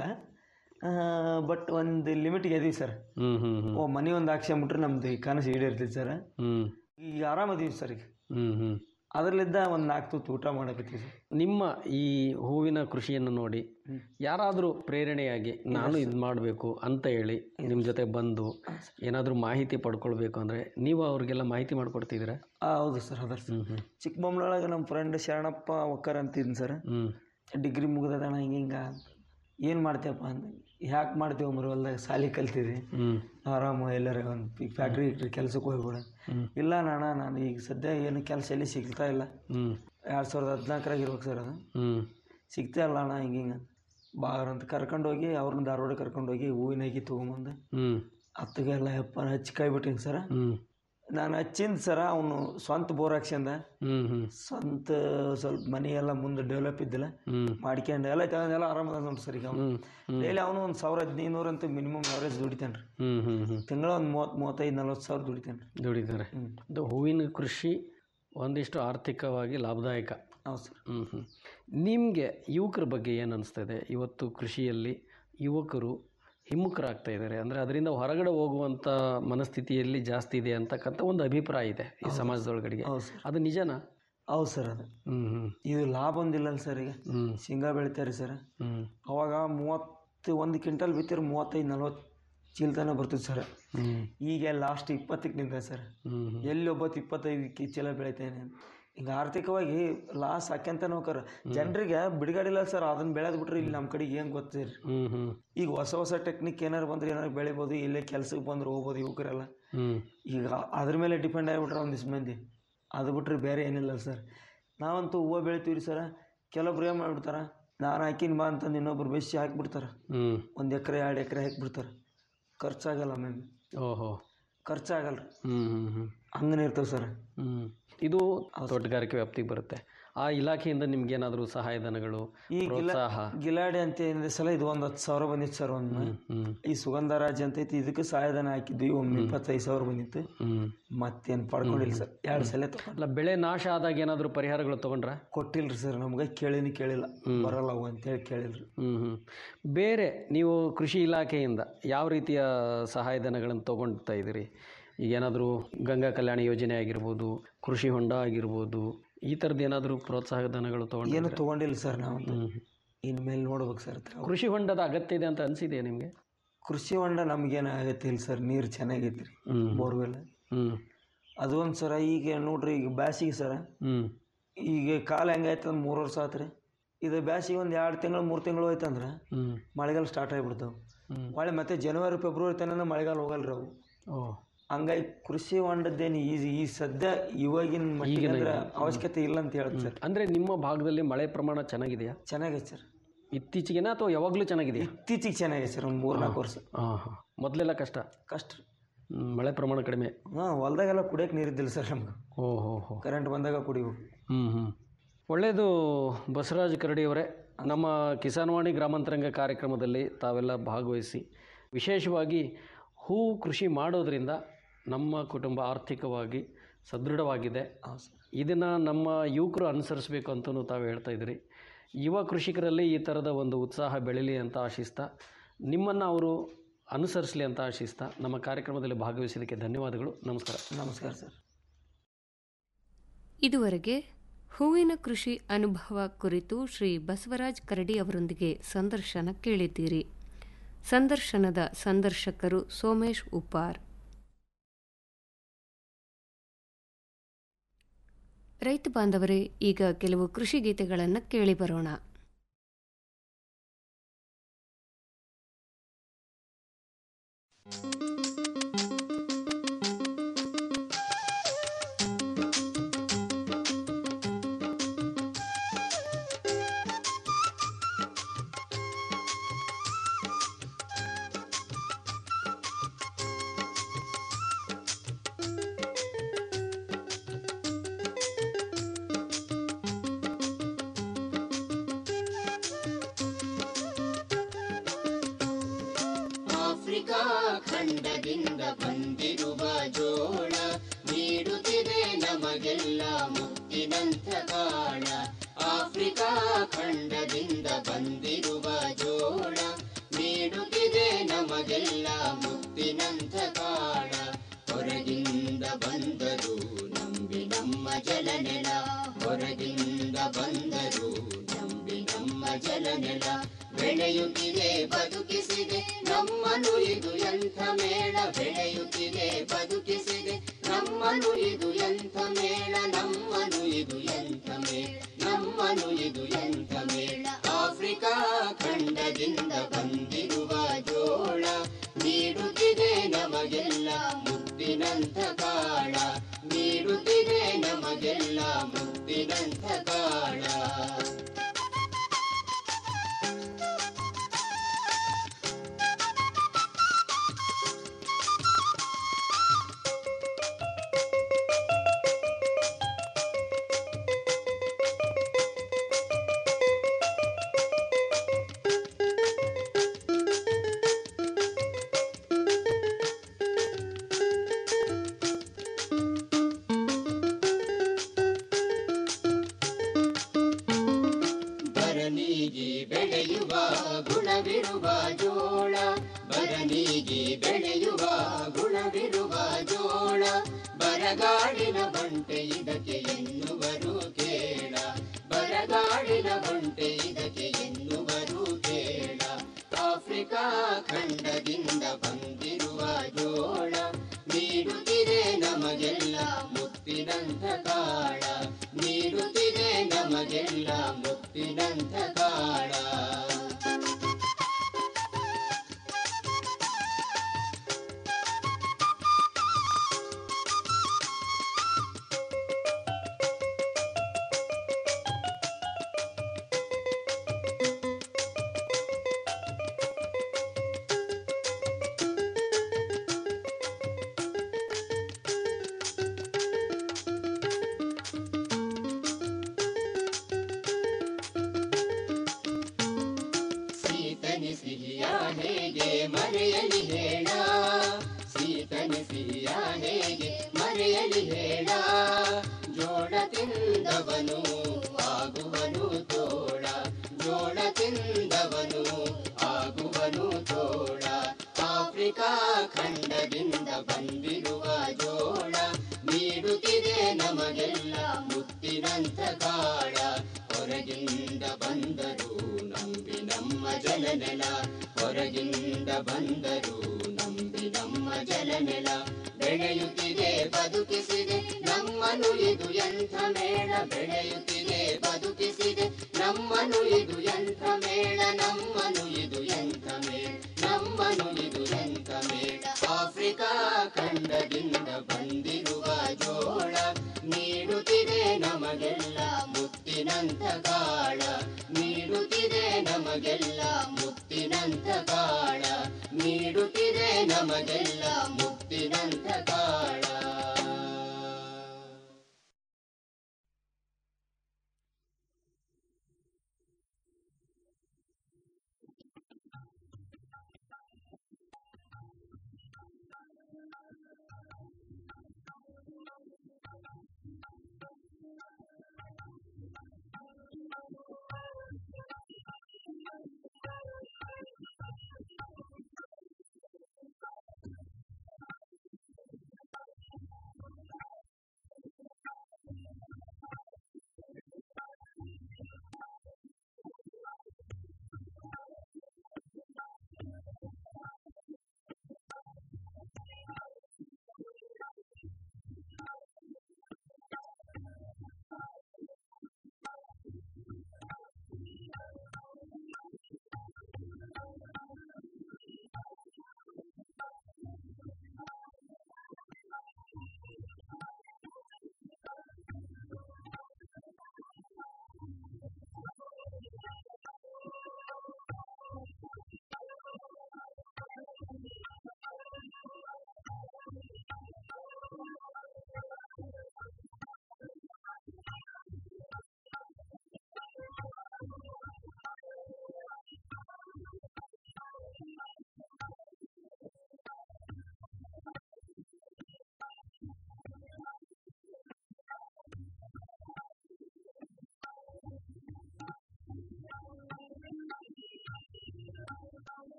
ಬಟ್ ಒಂದು ಲಿಮಿಟ್ಗೆ ಇದೀವಿ ಸರ್ ಹ್ಞೂ ಹ್ಞೂ ಹ್ಞೂ ಓ ಮನೆ ಒಂದು ಹಾಕ್ಸ್ಕೊಂಬಿಟ್ರೆ ನಮ್ದು ಈ ಕನಸು ಈಡೇರ್ತೈತಿ ಸರ್ ಹ್ಞೂ ಈಗ ಆರಾಮದೀವಿ ಸರ್ ಈಗ ಹ್ಞೂ ಹ್ಞೂ ಅದರಲ್ಲಿದ್ದ ಒಂದು ನಾಲ್ಕು ತುತ್ತು ಊಟ ಮಾಡಕತ್ತೀವಿ ಸರ್ ನಿಮ್ಮ ಈ ಹೂವಿನ ಕೃಷಿಯನ್ನು ನೋಡಿ ಯಾರಾದರೂ ಪ್ರೇರಣೆಯಾಗಿ ನಾನು ಇದು ಮಾಡಬೇಕು ಅಂತ ಹೇಳಿ ನಿಮ್ಮ ಜೊತೆ ಬಂದು ಏನಾದರೂ ಮಾಹಿತಿ ಪಡ್ಕೊಳ್ಬೇಕು ಅಂದರೆ ನೀವು ಅವ್ರಿಗೆಲ್ಲ ಮಾಹಿತಿ ಮಾಡಿಕೊಡ್ತಿದ್ದೀರಾ ಆ, ಹೌದು ಸರ್ ಅದ ಸರ್ ಹ್ಞೂ ಹ್ಞೂ ಚಿಕ್ಕಬೊಮ್ಮಳೊಳಗೆ ನಮ್ಮ ಫ್ರೆಂಡ್ ಶರಣಪ್ಪ ಒಕ್ಕರ್ ಅಂತಿದ್ದೀನಿ ಸರ್ ಹ್ಞೂ ಡಿಗ್ರಿ ಮುಗ್ದದಣ ಹಿಂಗೆ ಹಿಂಗೆ ಏನು ಮಾಡ್ತೀಯಪ್ಪ ಅಂದ ಯಾಕೆ ಮಾಡ್ತೀವಿ ಮರು ಹೊಲ್ದಾಗ ಸಾಲಿ ಕಲ್ತಿದ್ದೆ ಹ್ಞೂ ಆರಾಮ ಎಲ್ಲರ ಒಂದು ಫ್ಯಾಕ್ಟ್ರಿ ಗಿಟ್ರಿ ಕೆಲ್ಸಕ್ಕೆ ಹೋಗ್ಬಿಡ ಇಲ್ಲ ನಾಣ ನಾನು ಈಗ ಸದ್ಯ ಏನು ಕೆಲಸ ಎಲ್ಲಿ ಸಿಗ್ತಾ ಇಲ್ಲ ಹ್ಞೂ ಎರಡು ಸಾವಿರದ ಹದಿನಾಲ್ಕರಾಗ ಇರ್ಬೇಕು ಸರ್ ಅದು ಹ್ಞೂ ಸಿಗ್ತಾ ಇಲ್ಲ ಅಣ್ಣ ಹಿಂಗೆ ಹಿಂಗೆ ಬಾರ ಅಂತ ಕರ್ಕೊಂಡೋಗಿ ಅವ್ರನ್ನ ಧಾರವಾಡ ಕರ್ಕೊಂಡೋಗಿ ಹೂವಿನಾಗಿ ತೊಗೊಂಬಂದು ಹ್ಞೂ ಹತ್ತಿಗೆಲ್ಲ ಯಪ್ಪ ಹಚ್ಚಿ ಕಾಯ್ಬಿಟ್ಟಿನಿ ಸರ್ ಹ್ಞೂ ನಾನು ಹಚ್ಚಿಂದ ಸರ ಅವನು ಸ್ವಂತ ಬೋರ್ ಹಾಕ್ಸ್ಯಂದ ಹ್ಞೂ ಹ್ಞೂ ಸ್ವಂತ ಸ್ವಲ್ಪ ಮನೆ ಎಲ್ಲ ಮುಂದೆ ಡೆವಲಪ್ ಇದ್ದಿಲ್ಲ ಹ್ಞೂ ಮಾಡ್ಕೊಂಡು ಎಲ್ಲ ತಗೊಂಡೆಲ್ಲ ಆರಾಮದ ನೋಡಿ ಸರ್ ಈಗ ಅವನು ಹ್ಞೂ ಡೈಲಿ ಅವನು ಒಂದು ಸಾವಿರ ಹದಿನೈದು ಅಂತ ಮಿನಿಮಮ್ ಅವರೇಜ್ ದುಡಿತಾನೆ ರೀ ಹ್ಞೂ ಹ್ಞೂ ಹ್ಞೂ ತಿಂಗಳ ಒಂದು ಮೂವತ್ತು ಮೂವತ್ತೈದು ನಲ್ವತ್ತು ಸಾವಿರ ದುಡಿತಾನೆ ರೀ ದುಡಿತಾರೆ ಹ್ಞೂ ಇದು ಹೂವಿನ ಕೃಷಿ ಒಂದಿಷ್ಟು ಆರ್ಥಿಕವಾಗಿ ಲಾಭದಾಯಕ ಹೌದು ಸರ್ ಹ್ಞೂ ಹ್ಞೂ ನಿಮಗೆ ಯುವಕರ ಬಗ್ಗೆ ಏನು ಅನಿಸ್ತದೆ ಇವತ್ತು ಕೃಷಿಯಲ್ಲಿ ಯುವಕರು ಹಿಮ್ಮುಖರಾಗ್ತಾ ಇದ್ದಾರೆ ಅಂದರೆ ಅದರಿಂದ ಹೊರಗಡೆ ಹೋಗುವಂಥ ಮನಸ್ಥಿತಿಯಲ್ಲಿ ಜಾಸ್ತಿ ಇದೆ ಅಂತಕ್ಕಂಥ ಒಂದು ಅಭಿಪ್ರಾಯ ಇದೆ ಈ ಸಮಾಜದೊಳಗಡೆಗೆ ಹೌದು ಸರ್ ಅದು ನಿಜನಾ ಹೌದು ಸರ್ ಅದು ಹ್ಞೂ ಹ್ಞೂ ಇದು ಲಾಭ ಒಂದಿಲ್ಲಲ್ಲ ಸರ್ ಈಗ ಹ್ಞೂ ಶೇಂಗಾ ಬೆಳಿತಾರೆ ಸರ್ ಹ್ಞೂ ಅವಾಗ ಮೂವತ್ತು ಒಂದು ಕ್ವಿಂಟಲ್ ಬಿತ್ತಿರ ಮೂವತ್ತೈದು ನಲ್ವತ್ತು ಚೀಲ ತನಕ ಬರ್ತದೆ ಸರ್ ಹ್ಞೂ ಈಗ ಲಾಸ್ಟ್ ಇಪ್ಪತ್ತಕ್ಕೆ ನಿಂತ ಸರ್ ಹ್ಞೂ ಎಲ್ಲಿ ಒಬ್ಬತ್ತು ಇಪ್ಪತ್ತೈದು ಕಿ ಚೀಲ ಬೆಳಿತೇನೆ ಈಗ ಆರ್ಥಿಕವಾಗಿ ಲಾಸ್ ಹಾಕ್ಯಂತ ಹೋಗ್ತಾರ ಜನರಿಗೆ ಬಿಡುಗಡಿಲ್ಲ ಸರ್ ಅದನ್ನ ಬೆಳೆದ್ ಬಿಟ್ರೆ ಇಲ್ಲಿ ನಮ್ಮ ಕಡೆಗೆ ಏನು ಗೊತ್ತಿರಿ ಹ್ಞೂ ಹ್ಞೂ ಈಗ ಹೊಸ ಹೊಸ ಟೆಕ್ನಿಕ್ ಏನಾರು ಬಂದ್ರೆ ಏನಾರು ಬೆಳಿಬೋದು ಇಲ್ಲೇ ಕೆಲ್ಸಕ್ಕೆ ಬಂದ್ರೆ ಹೋಗ್ಬೋದು ಯುವಕರೆಲ್ಲ ಹ್ಞೂ ಈಗ ಅದ್ರ ಮೇಲೆ ಡಿಪೆಂಡ್ ಆಗಿಬಿಟ್ರೆ ಒಂದಿಷ್ಟು ಮಂದಿ ಅದು ಬಿಟ್ರೆ ಬೇರೆ ಏನಿಲ್ಲ ಸರ್ ನಾವಂತೂ ಹೂವು ಬೆಳಿತೀವಿ ರೀ ಸರ ಕೆಲವೊಬ್ರು ಏನು ಮಾಡ್ಬಿಡ್ತಾರೆ ನಾನು ಹಾಕಿನ ಬಾ ಅಂತಂದು ಇನ್ನೊಬ್ರು ಬೆಸಿ ಹಾಕಿಬಿಡ್ತಾರೆ ಹ್ಞೂ ಒಂದು ಎಕರೆ ಎರಡು ಎಕರೆ ಹಾಕಿಬಿಡ್ತಾರೆ ಖರ್ಚಾಗಲ್ಲ ಮ್ಯಾಮ್ ಓಹೋ ಖರ್ಚಾಗಲ್ಲ ರೀ ಹ್ಞೂ ಹ್ಞೂ ಹ್ಞೂ ಹಂಗನೇ ಇರ್ತವೆ ಸರ್ ಹ್ಞೂ ಇದು ತೋಟಗಾರಿಕೆ ವ್ಯಾಪ್ತಿಗೆ ಬರುತ್ತೆ ಆ ಇಲಾಖೆಯಿಂದ ನಿಮ್ಗೇನಾದರೂ ಸಹಾಯಧನಗಳು ಈ ಗಿಲ ಪ್ರೋತ್ಸಾಹ ಗಿಲಾಡಿ ಅಂತ ಏನಿದೆ ಸಲ ಇದು ಒಂದು ಹತ್ತು ಸಾವಿರ ಬಂದಿತ್ತು ಸರ್ ಒಂದು ಹ್ಞೂ ಈ ಸುಗಂಧರಾಜ್ ಅಂತ ಐತಿ ಇದಕ್ಕೆ ಸಹಾಯಧನ ಹಾಕಿದ್ವಿ ಒಮ್ಮೆ ಇಪ್ಪತ್ತೈದು ಸಾವಿರ ಬಂದಿತ್ತು ಹ್ಞೂ ಮತ್ತೇನು ಪಡ್ಕೊಂಡಿಲ್ಲ ಸರ್ ಎರಡು ಸಲ ತಗೊಂಡು ಅಲ್ಲ ಬೆಳೆ ನಾಶ ಆದಾಗ ಏನಾದರೂ ಪರಿಹಾರಗಳು ತೊಗೊಂಡ್ರ ಕೊಟ್ಟಿಲ್ರಿ ಸರ್ ನಮ್ಗೆ ಕೇಳಿನಿ ಕೇಳಿಲ್ಲ ಬರಲ್ಲ ಅವು ಅಂತೇಳಿ ಕೇಳಿಲ್ರಿ ಹ್ಞೂ ಹ್ಞೂ ಬೇರೆ ನೀವು ಕೃಷಿ ಇಲಾಖೆಯಿಂದ ಯಾವ ರೀತಿಯ ಸಹಾಯಧನಗಳನ್ನು ತೊಗೊಳ್ತಾ ಇದ್ದೀರಿ ಈಗ ಏನಾದರೂ ಗಂಗಾ ಕಲ್ಯಾಣ ಯೋಜನೆ ಆಗಿರ್ಬೋದು ಕೃಷಿ ಹೊಂಡ ಆಗಿರ್ಬೋದು ಈ ಥರದ್ದು ಏನಾದರೂ ಪ್ರೋತ್ಸಾಹ ಧನಗಳು ತೊಗೊಂಡು ಏನು ತೊಗೊಂಡಿಲ್ಲ ಸರ್ ನಾವು ಹ್ಞೂ ಇನ್ಮೇಲೆ ನೋಡ್ಬೇಕು ಸರ್ ಹತ್ರ ಕೃಷಿ ಹೊಂಡದ ಅಗತ್ಯ ಇದೆ ಅಂತ ಅನಿಸಿದೆ ನಿಮಗೆ ಕೃಷಿ ಹೊಂಡ ನಮಗೇನು ಆಗತ್ತೆ ಇಲ್ಲ ಸರ್ ನೀರು ಚೆನ್ನಾಗೈತಿ ರೀ ಹ್ಞೂ ಬೋರ್ವೆಲ್ ಹ್ಞೂ ಅದು ಒಂದು ಸರ ಈಗ ನೋಡ್ರಿ ಈಗ ಬ್ಯಾಸಿಗೆ ಸರ ಹ್ಞೂ ಈಗ ಕಾಲ ಹೆಂಗಾಯ್ತು ಅಂದ್ರೆ ಮೂರು ವರ್ಷ ಆತ್ರಿ ಇದು ಬ್ಯಾಸಿಗೆ ಒಂದು ಎರಡು ತಿಂಗಳು ಮೂರು ತಿಂಗಳು ಹೋಯ್ತಂದ್ರೆ ಹ್ಞೂ ಮಳೆಗಾಲ ಸ್ಟಾರ್ಟ್ ಆಗಿಬಿಡ್ತಾವೆ ಹ್ಞೂ ಹೊಳೆ ಮತ್ತೆ ಜನವರಿ ಫೆಬ್ರವರಿ ತನಕ ಮಳೆಗಾಲ ಹೋಗಲ್ರಿ ಅವು ಓ ಹಂಗಾಗಿ ಕೃಷಿ ಹೊಂಡದ್ದೇನು ಈ ಈ ಸದ್ಯ ಇವಾಗಿನ ಮಟ್ಟಿಗೆ ಅಂದ್ರೆ ಅವಶ್ಯಕತೆ ಇಲ್ಲ ಅಂತ ಹೇಳುತ್ತೆ ಸರ್ ಅಂದರೆ ನಿಮ್ಮ ಭಾಗದಲ್ಲಿ ಮಳೆ ಪ್ರಮಾಣ ಚೆನ್ನಾಗಿದೆಯಾ ಚೆನ್ನಾಗೈತೆ ಸರ್ ಇತ್ತೀಚೆಗೆನಾ ಅಥವಾ ಯಾವಾಗಲೂ ಚೆನ್ನಾಗಿದೆಯಾ ಇತ್ತೀಚೆಗೆ ಚೆನ್ನಾಗೈತೆ ಸರ್ ಒಂದು ಮೂರು ನಾಲ್ಕು ವರ್ಷ ಹಾಂ ಹಾಂ ಮೊದಲೆಲ್ಲ ಕಷ್ಟ ಕಷ್ಟ ಹ್ಮ್, ಮಳೆ ಪ್ರಮಾಣ ಕಡಿಮೆ ಹಾಂ ಹೊಲ್ದಾಗೆಲ್ಲ ಕುಡಿಯೋಕೆ ನೀರಿದ್ದಿಲ್ಲ ಸರ್ ನಮ್ಗೆ ಓ ಹೋ ಹೋ ಕರೆಂಟ್ ಬಂದಾಗ ಕುಡಿಬೇಕು ಹ್ಞೂ ಹ್ಞೂ ಒಳ್ಳೆಯದು ಬಸವರಾಜ್ ಕರಡಿಯವರೇ ನಮ್ಮ ಕಿಸಾನ್ವಾಣಿ ಗ್ರಾಮಾಂತರಂಗ ಕಾರ್ಯಕ್ರಮದಲ್ಲಿ ತಾವೆಲ್ಲ ಭಾಗವಹಿಸಿ ವಿಶೇಷವಾಗಿ ಹೂವು ಕೃಷಿ ಮಾಡೋದ್ರಿಂದ ನಮ್ಮ ಕುಟುಂಬ ಆರ್ಥಿಕವಾಗಿ ಸದೃಢವಾಗಿದೆ ಹೌದು ಸರ್ ಇದನ್ನು ನಮ್ಮ ಯುವಕರು ಅನುಸರಿಸಬೇಕು ಅಂತಲೂ ತಾವು ಹೇಳ್ತಾ ಇದ್ದೀರಿ ಯುವ ಕೃಷಿಕರಲ್ಲಿ ಈ ಥರದ ಒಂದು ಉತ್ಸಾಹ ಬೆಳೀಲಿ ಅಂತ ಆಶಿಸ್ತಾ ನಿಮ್ಮನ್ನು ಅವರು ಅನುಸರಿಸಲಿ ಅಂತ ಆಶಿಸ್ತಾ ನಮ್ಮ ಕಾರ್ಯಕ್ರಮದಲ್ಲಿ ಭಾಗವಹಿಸಿದ್ದಕ್ಕೆ ಧನ್ಯವಾದಗಳು ನಮಸ್ಕಾರ ನಮಸ್ಕಾರ ಸರ್ ಇದುವರೆಗೆ ಹೂವಿನ ಕೃಷಿ ಅನುಭವ ಕುರಿತು ಶ್ರೀ ಬಸವರಾಜ್ ಕರಡಿ ಅವರೊಂದಿಗೆ ಸಂದರ್ಶನ ಕೇಳಿದ್ದೀರಿ ಸಂದರ್ಶನದ ಸಂದರ್ಶಕರು ಸೋಮೇಶ್ ಉಪ್ಪಾರ್ ರೈತ ಬಾಂಧವರೇ ಈಗ ಕೆಲವು ಕೃಷಿ ಗೀತೆಗಳನ್ನು ಕೇಳಿ ಬರೋಣ ಆಫ್ರಿಕಾ ಖಂಡದಿಂದ ಬಂದಿರುವ ಜೋಳ ನೀಡುತ್ತಿದೆ ನಮಗೆಲ್ಲ ಮುತ್ತಿನಂಥ ಕಾಳ ಆಫ್ರಿಕಾ ಖಂಡದಿಂದ ಬಂದಿರುವ ಜೋಳ ನೀಡುತ್ತಿದೆ ನಮಗೆಲ್ಲ ಮುತ್ತಿನಂಥ ಕಾಳ ಹೊರಗಿಂದ ಬಂದರು ನಂಬಿ ನಮ್ಮ ಜಲನೆಲ ಹೊರಗಿಂದ ಬಂದರು ನಂಬಿ ನಮ್ಮ ಜಲನೆಲ ಬೆಳೆಯುತ್ತಿದೆ ಬದುಕಿಸಿದೆ ನಮ್ಮನು ಇದು ಎಂಥ ಮೇಳ ಬೆಳೆಯುತ್ತಿದೆ ಬದುಕಿಸಿದೆ ನಮ್ಮನು ಇದು ಎಂಥ ಮೇಳ ನಮ್ಮನು ಇದು ಎಂಥ ಮೇಳ ನಮ್ಮನು ಇದು ಎಂಥ ಮೇಳ ಆಫ್ರಿಕಾ ಖಂಡದಿಂದ ಬಂದಿರುವ ಜೋಳ ನೀಡುತ್ತಿದೆ ನಮಗೆಲ್ಲ ಮುತ್ತಿನಂಥ ಕಾಳ ನೀಡುತ್ತಿದೆ ನಮಗೆಲ್ಲ ಮುತ್ತಿನಂಥ ಕಾಳ ಬರನಿಗೆ ಬೆಳೆಯುವ ಗುಣವಿರುವ ಜೋಳ ಬರನಿಗೆ ಬೆಳೆಯುವ ಗುಣವಿರುವ ಜೋಳ ಬರಗಾಡಿನ ಬಂಟೆ ಇದಕ್ಕೆ ಎನ್ನುವರು ಕೇಳ ಬರಗಾಡಿನ ಬಂಟೆ ಇದಕ್ಕೆ ಎನ್ನುವರು ಕೇಳ ಆಫ್ರಿಕಾ ಖಂಡದಿಂದ ಬಂದಿರುವ ಜೋಳ ನೀಡುತ್ತಿದೆ ನಮಗೆಲ್ಲ ಮುತ್ತಿನಂಥ ಕಾಳ ನೀಡುತ್ತಿದೆ ನಮಗೆಲ್ಲ ಮುತ್ತಿನಂಥ ಕಾಳ ಸೀತನಿ ಸಿಹಿಯ ಹೇಗೆ ಮರೆಯಲಿ ಹೇಳ ಸೀತನಿ ಸಿಹಿಯ ಹೇಗೆ ಮರೆಯಲಿ ಹೇಳ ಜೋಳ ತಿಂದವನು ಆಗುವನು ತೋಳ ಜೋಳ ತಿಂದವನು ಆಗುವನು ತೋಳ ಆಫ್ರಿಕಾ ಖಂಡದಿಂದ ಬಂದಿರುವ ಜೋಳ ನೀಡುತ್ತಿದೆ ನಮಗೆಲ್ಲ ಮುತ್ತಿನಂಥ ಕಾಳ ಹೊರಗಿಂದ ಬಂದರು ನಂಬಿ ನಮ್ಮ ಜಲನೆಲ ಹೊರಗಿಂದ ಬಂದರು ನಂಬಿ ನಮ್ಮ ಜಲನೆಲ ಬೆಳೆಯುತ್ತಿದೆ ಬದುಕಿಸಿದೆ ನಮ್ಮ ನಮ್ಮನು ಇದು ಎಂಥ ಮೇಳ ಬೆಳೆಯುತ್ತಿದೆ ಬದುಕಿಸಿದೆ ನಮ್ಮನು ಇದು ಎಂಥ ಮೇಳ ನಮ್ಮನು ಇದು ಎಂಥ ಮೇಳ ನಮ್ಮನು ಇದು ಎಂಥ ಮೇಳ ಆಫ್ರಿಕಾ ಖಂಡದಿಂದ ಬಂದಿರುವ ಜೋಳ ನೀಡುತ್ತಿದೆ ನಮಗೆಲ್ಲ ಮುತ್ತಿನಂತ ಕಾಳ ನೀಡುತ್ತಿದೆ ನಮಗೆಲ್ಲ ಮುತ್ತಿನಂತ ಕಾಳ ನೀಡುತ್ತಿದೆ ನಮಗೆಲ್ಲ ಮುತ್ತಿನಂತ ಕಾಳ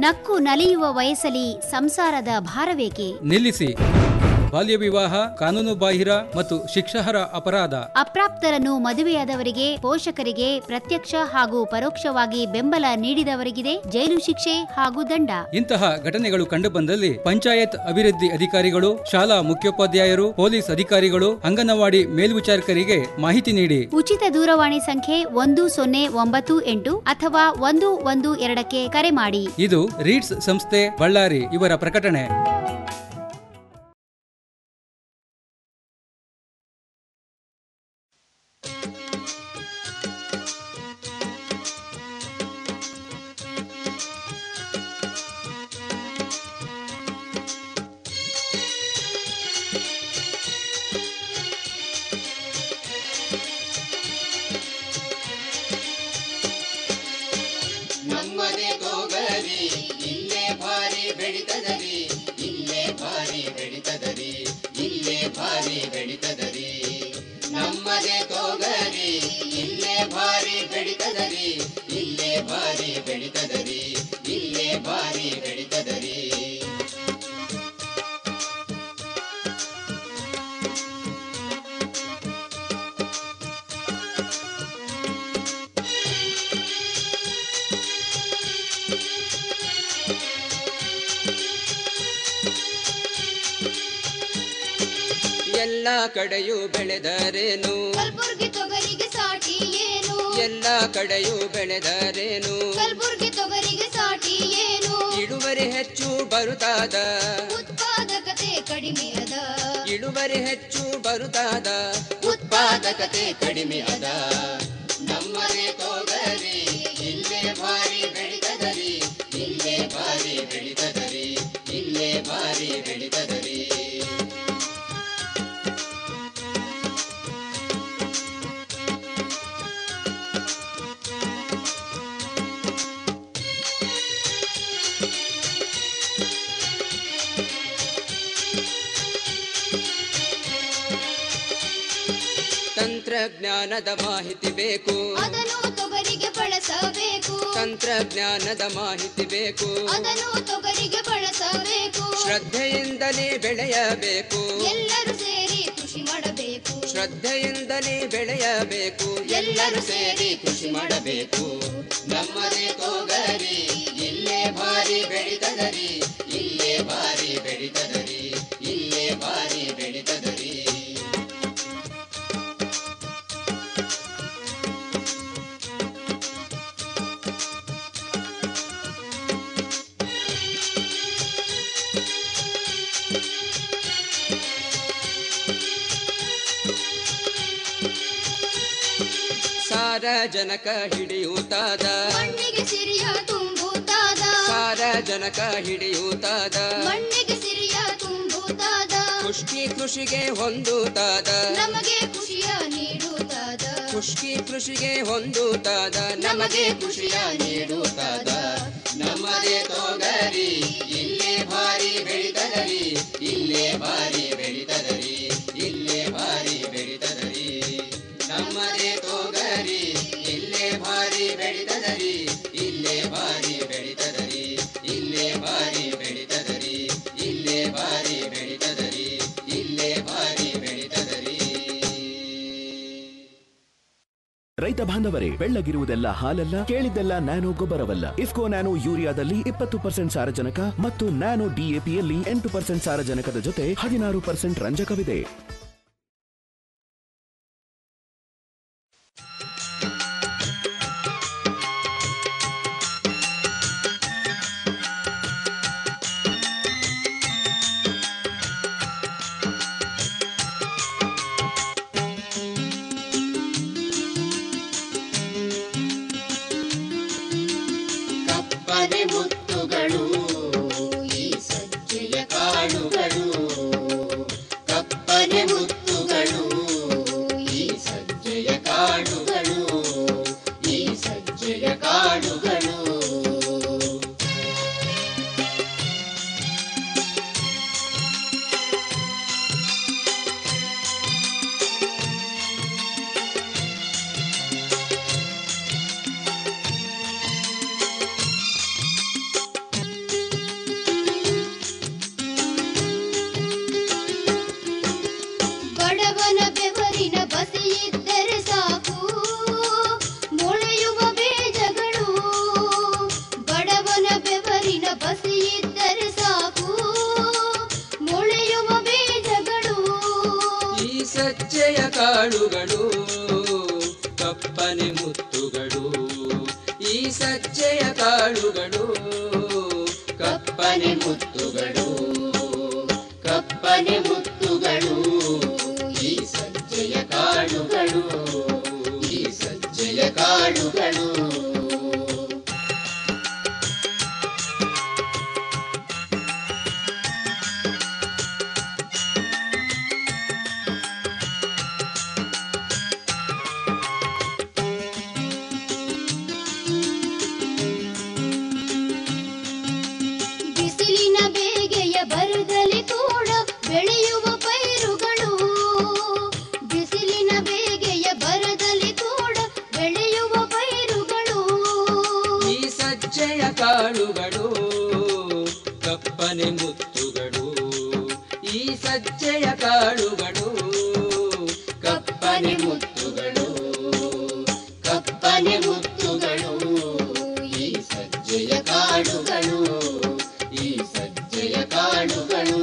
ನಕ್ಕು ನಲಿಯುವ ವಯಸ್ಸಲ್ಲಿ ಸಂಸಾರದ ಭಾರವೇಕೆ ನಿಲ್ಲಿಸಿ ಬಾಲ್ಯ ವಿವಾಹ ಕಾನೂನು ಬಾಹಿರ ಮತ್ತು ಶಿಕ್ಷಾರ್ಹ ಅಪರಾಧ ಅಪ್ರಾಪ್ತರನ್ನು ಮದುವೆಯಾದವರಿಗೆ ಪೋಷಕರಿಗೆ ಪ್ರತ್ಯಕ್ಷ ಹಾಗೂ ಪರೋಕ್ಷವಾಗಿ ಬೆಂಬಲ ನೀಡಿದವರಿಗಿದೆ ಜೈಲು ಶಿಕ್ಷೆ ಹಾಗೂ ದಂಡ ಇಂತಹ ಘಟನೆಗಳು ಕಂಡುಬಂದಲ್ಲಿ ಪಂಚಾಯತ್ ಅಭಿವೃದ್ಧಿ ಅಧಿಕಾರಿಗಳು ಶಾಲಾ ಮುಖ್ಯೋಪಾಧ್ಯಾಯರು ಪೊಲೀಸ್ ಅಧಿಕಾರಿಗಳು ಅಂಗನವಾಡಿ ಮೇಲ್ವಿಚಾರಕರಿಗೆ ಮಾಹಿತಿ ನೀಡಿ ಉಚಿತ ದೂರವಾಣಿ ಸಂಖ್ಯೆ ಒಂದು ಸೊನ್ನೆ ಒಂಬತ್ತು ಎಂಟು ಅಥವಾ ಒಂದು ಒಂದು ಎರಡಕ್ಕೆ ಕರೆ ಮಾಡಿ ಇದು ರೀಡ್ಸ್ ಸಂಸ್ಥೆ ಬಳ್ಳಾರಿ ಇವರ ಪ್ರಕಟಣೆ ನಮ್ಮನೆ ತೋಗರಿ ಇಲ್ಲೇ ಭಾರಿ ಬೆಳಿತದರಿ ಇಲ್ಲೇ ಭಾರಿ ಬೆಳಿತದರಿ ಇಲ್ಲೇ ಭಾರಿ ಬೆಳಿತದರಿ ನಮ್ಮನೆ ತೋಗರಿ ಇಲ್ಲೇ ಭಾರಿ ಬೆಳಿತದರಿ ಇಲ್ಲೇ ಭಾರಿ ಬೆಳಿತದರಿ ಇಲ್ಲೇ ಭಾರಿ ಬೆಳಿತದರಿ ಎಲ್ಲ ಕಡೆಯೂ ಬೆಳೆದರೇನು ಕಲ್ಬುರ್ಗಿ ತೊಗರಿಗೆ ಸಾಟಿ ಏನು ಎಲ್ಲ ಕಡೆಯೂ ಬೆಳೆದರೇನು ಕಲ್ಬುರ್ಗಿ ತೊಗರಿಗೆ ಸಾಟಿ ಏನು ಇಳುವರಿ ಹೆಚ್ಚು ಬರುತ್ತಾದ ಉತ್ಪಾದಕತೆ ಕಡಿಮೆ ಅದ ಇಳುವರಿ ಹೆಚ್ಚು ಬರುತ್ತಾದ ಉತ್ಪಾದಕತೆ ಕಡಿಮೆ ಅದ ನಮ್ಮನೆ ತೋಗರಿ ಇಲ್ಲೇ ಭಾರಿ ಬೆಳಿತದರಿ ಇಲ್ಲೇ ಭಾರಿ ಬೆಳಿತದರಿ ಇಲ್ಲೇ ಭಾರಿ ಬೆಳಿತದರಿ ತಂತ್ರಜ್ಞಾನದ ಮಾಹಿತಿ ಬೇಕು ಅದನ್ನು ತೊಗರಿಗೆ ಬಳಸಬೇಕು ತಂತ್ರಜ್ಞಾನದ ಮಾಹಿತಿ ಬೇಕು ಅದನ್ನು ತೊಗರಿಗೆ ಬಳಸಬೇಕು ಶ್ರದ್ಧೆಯಿಂದಲೇ ಬೆಳೆಯಬೇಕು ಎಲ್ಲರೂ ಸೇರಿ ಕೃಷಿ ಮಾಡಬೇಕು ಶ್ರದ್ಧೆಯಿಂದಲೇ ಬೆಳೆಯಬೇಕು ಎಲ್ಲರೂ ಸೇರಿ ಕೃಷಿ ಮಾಡಬೇಕು ನಮ್ಮದೇ ತೋಗರಿ ಇಲ್ಲೇ ಭಾರಿ ಬೆಳಿತದರಿ ಇಲ್ಲೇ ಭಾರಿ ಬೆಳಿತದರಿ ಇಲ್ಲೇ ಭಾರಿ ಬೆಳಿತದರಿ ಸಾರಜನಕ ಹಿಡಿಯುತ್ತಾದ ಮಣ್ಣಿಗೆ ಸಿರಿಯ ತುಂಬುತ್ತಾದ ಸಾರಜನಕ ಹಿಡಿಯುತ್ತಾದ ಮಣ್ಣಿಗೆ ಸಿರಿಯ ತುಂಬುತ್ತಾದ ಖುಷ್ಕಿ ಕೃಷಿಗೆ ಹೊಂದುತ್ತಾದ ನಮಗೆ ಖುಷಿಯ ನೀಡುತ್ತಾದ ಖುಷ್ಕಿ ಕೃಷಿಗೆ ಹೊಂದುತ್ತಾದ ನಮಗೆ ಖುಷಿಯ ನೀಡುತ್ತಾದ ನಮ್ಮದೇ ತೋಗರಿ ಇಲ್ಲೇ ಭಾರಿ ಬೆಳಿತದರಿ ಇಲ್ಲೇ ಭಾರಿ ಬೆಳಿತದರಿ ಇಲ್ಲೇ ಭಾರಿ ಬೆಳಿತದರಿ ನಮ್ಮದೇ ತೋಗರಿ ಇಲ್ಲೇ ಭಾರಿ ಬೆಳಿತದರಿ ಇಲ್ಲೇ ಭಾರಿ ಬೆಳಿತದರಿ ಇಲ್ಲೇ ಭಾರಿ ಬೆಳಿತದರಿ ಇಲ್ಲೇ ಭಾರಿ ಬೆಳಿತದರಿ ಇಲ್ಲೇ ಭಾರಿ ಬೆಳಿತದರಿ ರೈತ ಬಾಂಧವರೇ ಬೆಳ್ಳಗಿರುವುದೆಲ್ಲ ಹಾಲಲ್ಲ ಕೇಳಿದ್ದೆಲ್ಲ ನ್ಯಾನೋ ಗೊಬ್ಬರವಲ್ಲ ಇಫ್ಕೋ ನ್ಯಾನೋ ಯೂರಿಯಾದಲ್ಲಿ ಇಪ್ಪತ್ತು ಪರ್ಸೆಂಟ್ ಸಾರಜನಕ ಮತ್ತು ನ್ಯಾನೋ ಡಿಎಪಿಯಲ್ಲಿ ಎಂಟು ಪರ್ಸೆಂಟ್ ಸಾರಜನಕದ ಜೊತೆ ಹದಿನಾರು ಪರ್ಸೆಂಟ್ ರಂಜಕವಿದೆ ಕಪ್ಪನೆ ಮುತ್ತುಗಳು ಈ ಸಜ್ಜೆಯ ಕಾಳುಗಳು ಕಪ್ಪನೆ ಮುತ್ತುಗಳು ಈ ಸಜ್ಜೆಯ ಕಾಳುಗಳು ಈ ಸಜ್ಜೆಯ ಕಾಳುಗಳು ಕಪ್ಪನೆ ಮುತ್ತುಗಳು ಈ ಸಜ್ಜೆಯ ಕಾಳುಗಳು ಕಪ್ಪನೆ ಮುತ್ತುಗಳು ಕಪ್ಪನೆ ಮುತ್ತುಗಳು ಈ ಸಜ್ಜೆಯ ಕಾಳುಗಳು ಈ ಸಜ್ಜೆಯ ಕಾಳುಗಳು ಬಿಸಿಲಿನ ಬೇಗೆಯ ಬರದಲ್ಲಿ ಕೂಡ ಬೆಳೆಯುವ ಪೈರುಗಳು ಬಿಸಿಲಿನ ಬೇಗೆಯ ಬರದಲ್ಲಿ ಕೂಡ ಬೆಳೆಯುವ ಪೈರುಗಳು ಈ ಸಜ್ಜೆಯ ಕಾಳುಗಳು ಕಪ್ಪನೆ ಮುತ್ತುಗಳು ಈ ಸಜ್ಜೆಯ ಕಾಳುಗಳು ಕಪ್ಪನೆ ಮುತ್ತುಗಳು ಕಪ್ಪನೆ ಮುತ್ತುಗಳು ಈ ಸಜ್ಜೆಯ ಕಾಳುಗಳು ಈ ಸಜ್ಜೆಯ ಕಾಳುಗಳು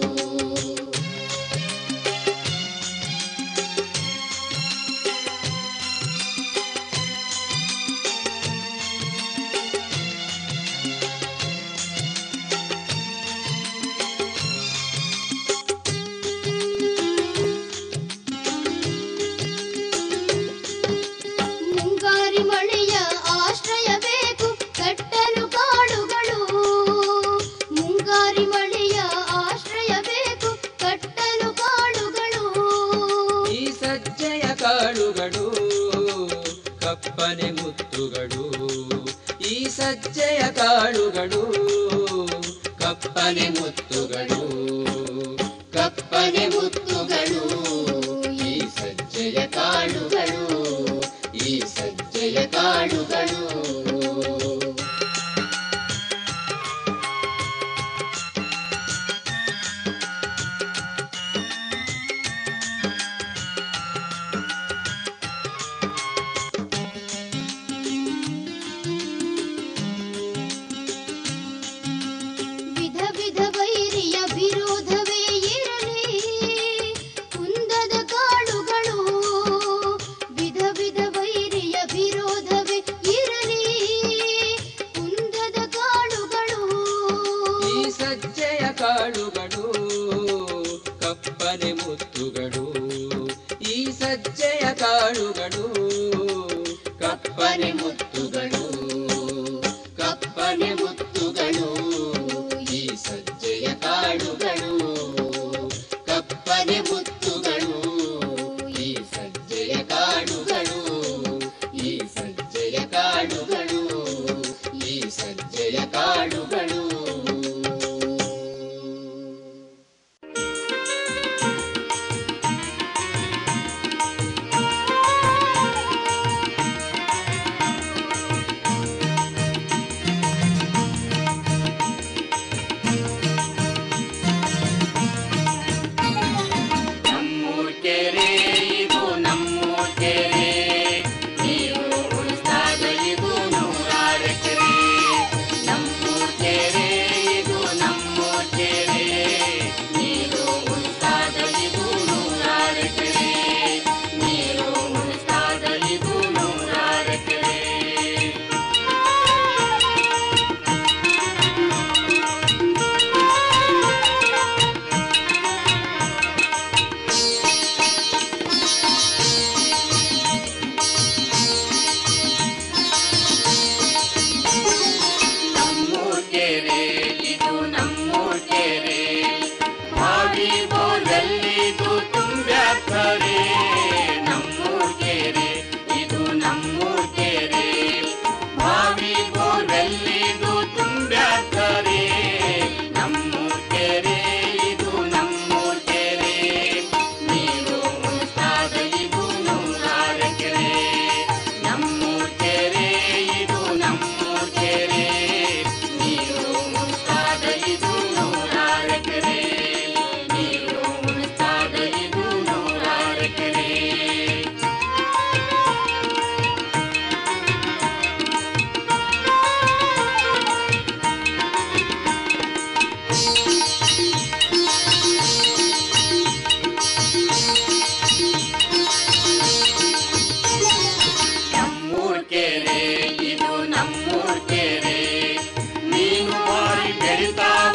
ಮುಂಗಾರಿ ಮಳೆಯ ಆಶ್ರಯ ಬೇಕು ಕಟ್ಟಲು ಕಾಡುಗಳು ಮುಂಗಾರಿ ಮಳೆಯ ಆಶ್ರಯ ಬೇಕು ಕಟ್ಟಲು ಕಾಡುಗಳು ಈ ಸಜ್ಜೆಯ ಕಾಳುಗಳು ಕಪ್ಪನೆ ಮುತ್ತುಗಳು ಈ ಸಜ್ಜೆಯ ಕಾಳುಗಳು ಕಪ್ಪನೆ ಮುತ್ತುಗಳು ಕಪ್ಪನೆ ಮುತ್ತುಗಳು ಈ ಸಜ್ಜೆಯ ಕಾಳುಗಳು ಈ ಸಜ್ಜೆಯ ಕಾಳುಗಳು ವಿಧ ವಿಧ ವೈರಿಯ ವಿರೋಧವೇ ಇರಲಿ ಕುಂದದ ಕಾಳುಗಳು ವಿಧ ವಿಧ ವೈರಿಯ ವಿರೋಧವೇ ಇರಲಿ ಕುಂದದ ಕಾಳುಗಳು ಈ ಸಜ್ಜೆಯ ಕಾಳುಗಳು ಕಪ್ಪನೆ ಮುತ್ತುಗಳು ಈ ಸಜ್ಜೆಯ ಕಾಳುಗಳು ಕಪ್ಪನೆ ಮುತ್ತುಗಳು ಕಪ್ಪನೆ ಮುತ್ತುಗಳು ಈ ಸಜ್ಜೆಯ ಕಾಳುಗಳು ಕಪ್ಪನೆ ಮುತ್ತುಗಳು ಈ ಸಜ್ಜೆಯ ಕಾಳುಗಳು ಈ ಸಜ್ಜೆಯ ಕಾಳುಗಳು ಈ ಸಜ್ಜೆಯ ಕಾಳುಗಳು ನಮ್ಮೂರ್ ಕೆರೆ ಇದು ನಮ್ಮೂರ್ ಕೆರೆ ನೀರು ಉಳಿಸ್ದಾಗ ಇದು ನೂರಾರು ಎಕರೆ ನಮ್ಮೂರ್ ಕೆರೆ ಇದು ನಮ್ಮೂರ್ ಕೆರೆ ನೀರು ಉಳಿಸ್ದಾಗ ಇದು ನೂರಾರು ಎಕರೆ ನೀರು ಉಳಿಸ್ದಾಗ ಇದು ನೂರಾರು ಎಕರೆ ನಮ್ಮೂರ್ ಕೆರೆ ಇದು ನಮ್ಮೂರ್ ಕೆರೆ ಬಾವಿ ಬೋರ್ವೆಲ್ಲಿದು ತುಂಬ್ಯಾಕರೆ ನಮ್ಮೂರ್ ಕೆರೆ ಇದು ನಮ್ಮೂರ್ ಕೆರೆ ಬಾವಿ ಬೋರ್ವೆಲ್ಲಿದು ತುಂಬ್ಯಾಕರೆ ನಮ್ಮೂರ್ ಕೆರೆ ಇದು ನಮ್ಮೂರ್ ಕೆರೆ ನೀರು ಉಳಿಸ್ದಾಗ ಇದು ನೂರಾರು ಎಕರೆ ನಮ್ಮೂರ್ ಕೆರೆ ಇದು ನಮ್ಮೂರ್ ಕೆರೆ ನೀರು ಉಳಿಸ್ದಾಗ ಇದು ನೂರಾರು ಎಕರೆ ನೀರು ಉಳಿಸ್ದಾಗ ಇದು ನೂರಾರು ಎಕರೆ ಬೆಳಿತಾವ